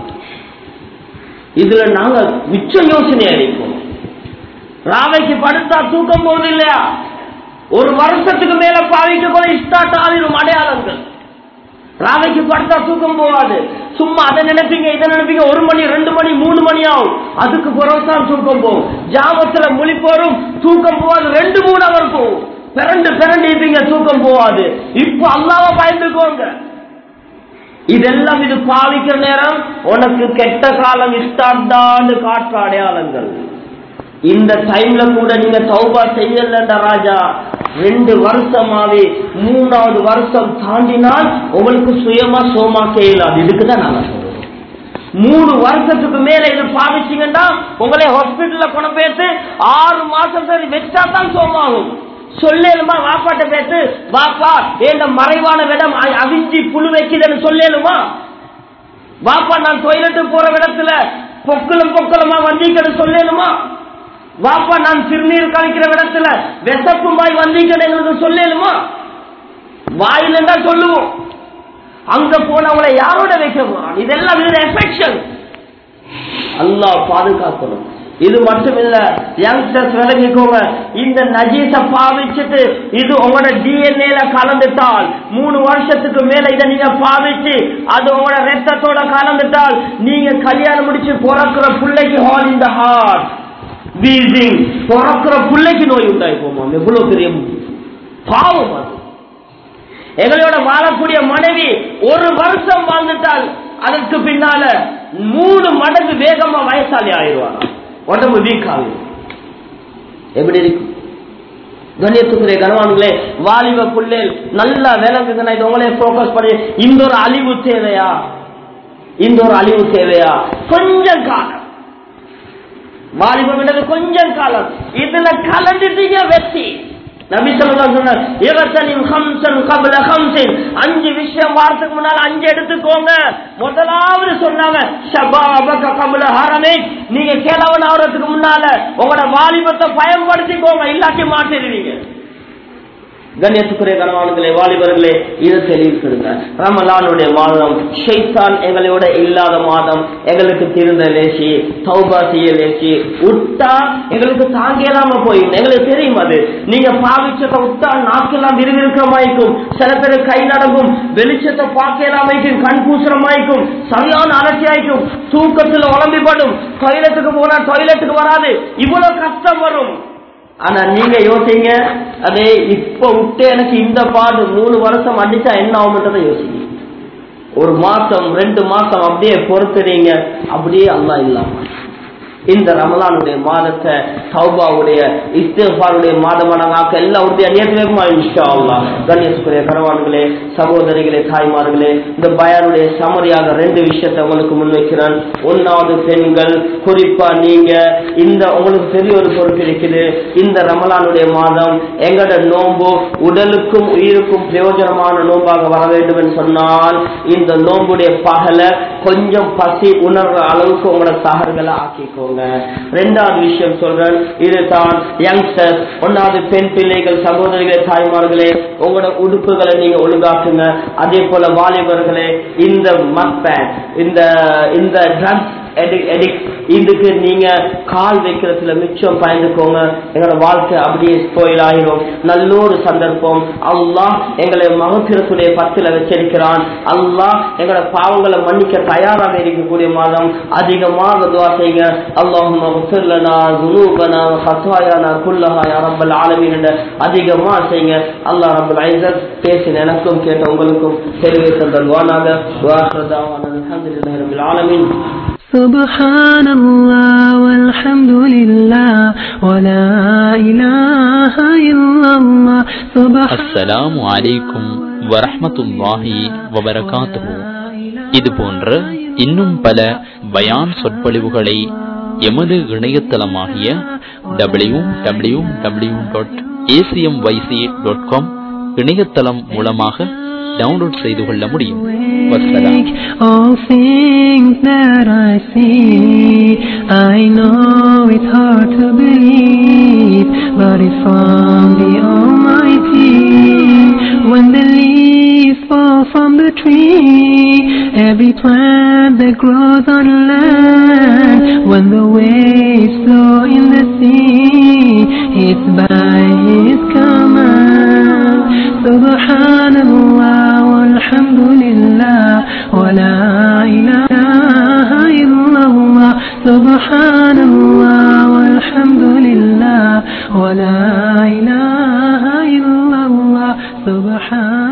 இதுல நாங்க மிச்ச யோசனை அளிப்போம் ராவைக்கு படுத்தா தூக்கம் போகுது இல்லையா ஒரு வருஷத்துக்கு மேல பாவிக்க கூட ஸ்டார்ட் ஆகிடும் அடையாளங்கள் ராவைக்கு படுத்தா தூக்கம் போகாது சும்மா அதை நினைப்பீங்க இதை நினைப்பீங்க ஒரு மணி ரெண்டு மணி மூணு மணி ஆகும் அதுக்கு பிறகுதான் தூக்கம் போகும் ஜாமத்துல மொழி போறோம் தூக்கம் போகாது ரெண்டு மூணு அவர் போகும் பிறண்டு பிறண்டு இருப்பீங்க தூக்கம் போகாது இப்ப அல்லாவ பயந்துக்கோங்க இதெல்லாம் இது பாவிக்கிற நேரம் உனக்கு கெட்ட காலம் இஷ்டாண்டான்னு காற்று அடையாளங்கள் இந்த டைம்ல கூட நீங்க தௌபா செய்யலன்ற ராஜா ரெண்டு வருஷமாவே மூணாவது வருஷம் தாண்டினால் உங்களுக்கு சுயமா சோமா செய்யலாம் இதுக்குதான் நாங்க சொல்றோம் மூணு வருஷத்துக்கு மேல இது பாவிச்சீங்கன்னா உங்களை ஹாஸ்பிட்டல்ல கொண்டு போயிட்டு ஆறு மாசம் சரி வச்சா தான் சோமாகும் சொல்லேலுமா வாப்பாட்ட பேசு வாப்பா ஏந்த மறைவான விடம் அ- அவிஞ்சி புழு வைக்குதுன்னு சொல்லேலுமா வாப்பா நான் டொய்லெட்டு போற இடத்துல பொக்கலும் பொக்கலமா வந்திக்கன்னு சொல்லேலுமா வாப்பா நான் சிறுநீர் கழிக்கிற இடத்துல விசப்புமாய் வந்திக்கன்னு எங்களுக்கு சொல்லேலுமா வாயில தான் சொல்லுவோம் அங்க போனவங்களை யாரோட வைக்க போறான் இதெல்லாம் இது எஃபெக்ஷன் அல்லாஹ் பாதுகாக்கணும் இது மட்டும் இல்ல யங்ஸ்டர்ஸ் விளங்கிக்கோங்க இந்த நஜீச பாவிச்சுட்டு இது உங்களோட டிஎன்ஏல கலந்துட்டால் மூணு வருஷத்துக்கு மேல இதை நீங்க பாவிச்சு அது உங்களோட ரத்தத்தோட கலந்துட்டால் நீங்க கல்யாணம் முடிச்சு பிறக்கிற பிள்ளைக்கு ஹால் இந்த ஹார்ட் வீசிங் பிறக்கிற பிள்ளைக்கு நோய் உண்டாய் போமா எவ்வளவு பெரிய பாவம் அது எங்களோட வாழக்கூடிய மனைவி ஒரு வருஷம் வாழ்ந்துட்டால் அதற்கு பின்னால மூணு மடங்கு வேகமா வயசாளி ஆயிடுவாங்க உடம்பு வீக் ஆகும் எப்படி இருக்கும் கண்ணியத்துக்குரிய கனவான்களே வாலிப பிள்ளைகள் நல்லா விளங்குதுன்னா இது உங்களே போக்கஸ் பண்ணி இந்த ஒரு அழிவு தேவையா இந்த ஒரு அழிவு தேவையா கொஞ்சம் காலம் வாலிபம் என்றது கொஞ்சம் காலம் இதுல கலந்துட்டீங்க வெற்றி நபி சொல்லலாம் சொன்னார் இவத்தனின் ஹம்சன் கபல ஹம்சின் அஞ்சு விஷயம் விஷயம் வாரத்துக்கு முன்னால் அஞ்சு எடுத்துக்கோங்க முதலாவது சொன்னாங்க ஷபாபக கபுல ஹரமே நீங்க கேளவன் ஆகிறதுக்கு முன்னால உங்களோட வாலிபத்தை பயன்படுத்திக்கோங்க இல்லாட்டி மாட்டிடுவீங்க கண்ணியத்துக்குரிய கனவான்களே வாலிபர்களே இதை தெளிவுப்படுங்க ரமலானுடைய மாதம் ஷைத்தான் எங்களோட இல்லாத மாதம் எங்களுக்கு திருந்த லேசி தௌபா செய்ய லேசி விட்டா எங்களுக்கு தாங்கியலாம போயிடும் எங்களுக்கு தெரியும் அது நீங்க பாவிச்சத்தை விட்டா நாக்கெல்லாம் விறுவிறுக்கமாய்க்கும் சில பேர் கை நடக்கும் வெளிச்சத்தை பார்க்கலாமைக்கும் கண் பூசணமாய்க்கும் சரியான அலட்சியாய்க்கும் தூக்கத்துல உழம்பிப்படும் டாய்லெட்டுக்கு போனா டாய்லெட்டுக்கு வராது இவ்வளவு கஷ்டம் வரும் ஆனா நீங்க யோசிங்க அதே இப்ப விட்டு எனக்கு இந்த பாடு மூணு வருஷம் அடிச்சா என்ன ஆகும்ன்றதை யோசிங்க ஒரு மாசம் ரெண்டு மாசம் அப்படியே பொறுத்துறீங்க அப்படியே அல்லா இல்லாம இந்த ரமலானுடைய மாதத்தை சௌபாவுடைய இஸ்திஃபாருடைய மாதமான நாக்க எல்லாம் உறுதியா நேற்று வேகமா இன்ஷா அல்லாஹ் கண்ணியத்துக்குரிய கரவான்களே சகோதரிகளே தாய்மார்களே இந்த பயானுடைய சமரியாக ரெண்டு விஷயத்தை உங்களுக்கு முன்வைக்கிறேன் ஒன்னாவது பெண்கள் குறிப்பா நீங்க இந்த உங்களுக்கு பெரிய ஒரு பொறுப்பு இருக்குது இந்த ரமலானுடைய மாதம் எங்கட நோன்பு உடலுக்கும் உயிருக்கும் பிரயோஜனமான நோம்பாக வர வேண்டும் என்று சொன்னால் இந்த நோம்புடைய பகல கொஞ்சம் பசி உணர்ற அளவுக்கு உங்களோட சகர்களை ஆக்கிக்கோங்க ரெண்டாவது விஷயம் சொல்றேன் இதுதான் யங்ஸ்டர்ஸ் ஒன்னாவது பெண் பிள்ளைகள் சகோதரிகளே தாய்மார்களே உங்களோட உடுப்புகளை நீங்க ஒழுங்காக்குங்க அதே போல வாலிபர்களே இந்த மப்பேன் இந்த இந்த ட்ரக்ஸ் இதுக்கு நீங்க கால் வைக்கிறதுல மிச்சம் பயந்துக்கோங்க எங்களோட வாழ்க்கை அப்படியே ஸ்போயில் ஆயிரும் நல்ல ஒரு சந்தர்ப்பம் அல்லாஹ் எங்களை மகத்திரத்துடைய பத்துல வச்சிருக்கிறான் அல்லாஹ் எங்களோட பாவங்களை மன்னிக்க தயாராக இருக்கக்கூடிய மாதம் அதிகமாக துவா செய்யுங்க அல்லாஹும் மகத்திரலனா துனூபனா ஹசாயானா குல்லஹா யா ரப்பல் ஆலமீன் என்ற அதிகமா செய்யுங்க அல்லாஹ் ரப்பல் ஐசத் பேசின எனக்கும் கேட்ட உங்களுக்கும் தெளிவை தந்தல்வானாக வாஹ்ரதாவான அல்ஹம்துலில்லாஹி ரப்பில் ஆலமீன் سبحان الله والحمد لله ولا إله إلا الله سبحان அஸ்ஸலாமு அலைக்கும் வரஹ்மத்துல்லாஹி வபரகாத்துஹு இது போன்ற இன்னும் பல பயான் சொற்பொழிவுகளை எமது இணையதளமாகிய W W W dot ACM YC dot com இணையதளம் மூலமாக டவுன்லோட் செய்து கொள்ள முடியும் வசலாம் All things that I see, I know it's hard to believe, but it's from the Almighty. When the leaves fall from the tree, every plant that grows on land, when the waves flow in the sea, it's by His command. Subhanallah walhamdulillah wa la ilaha illallah. Subhanallah walhamdulillah wa la ilaha illallah. Subhan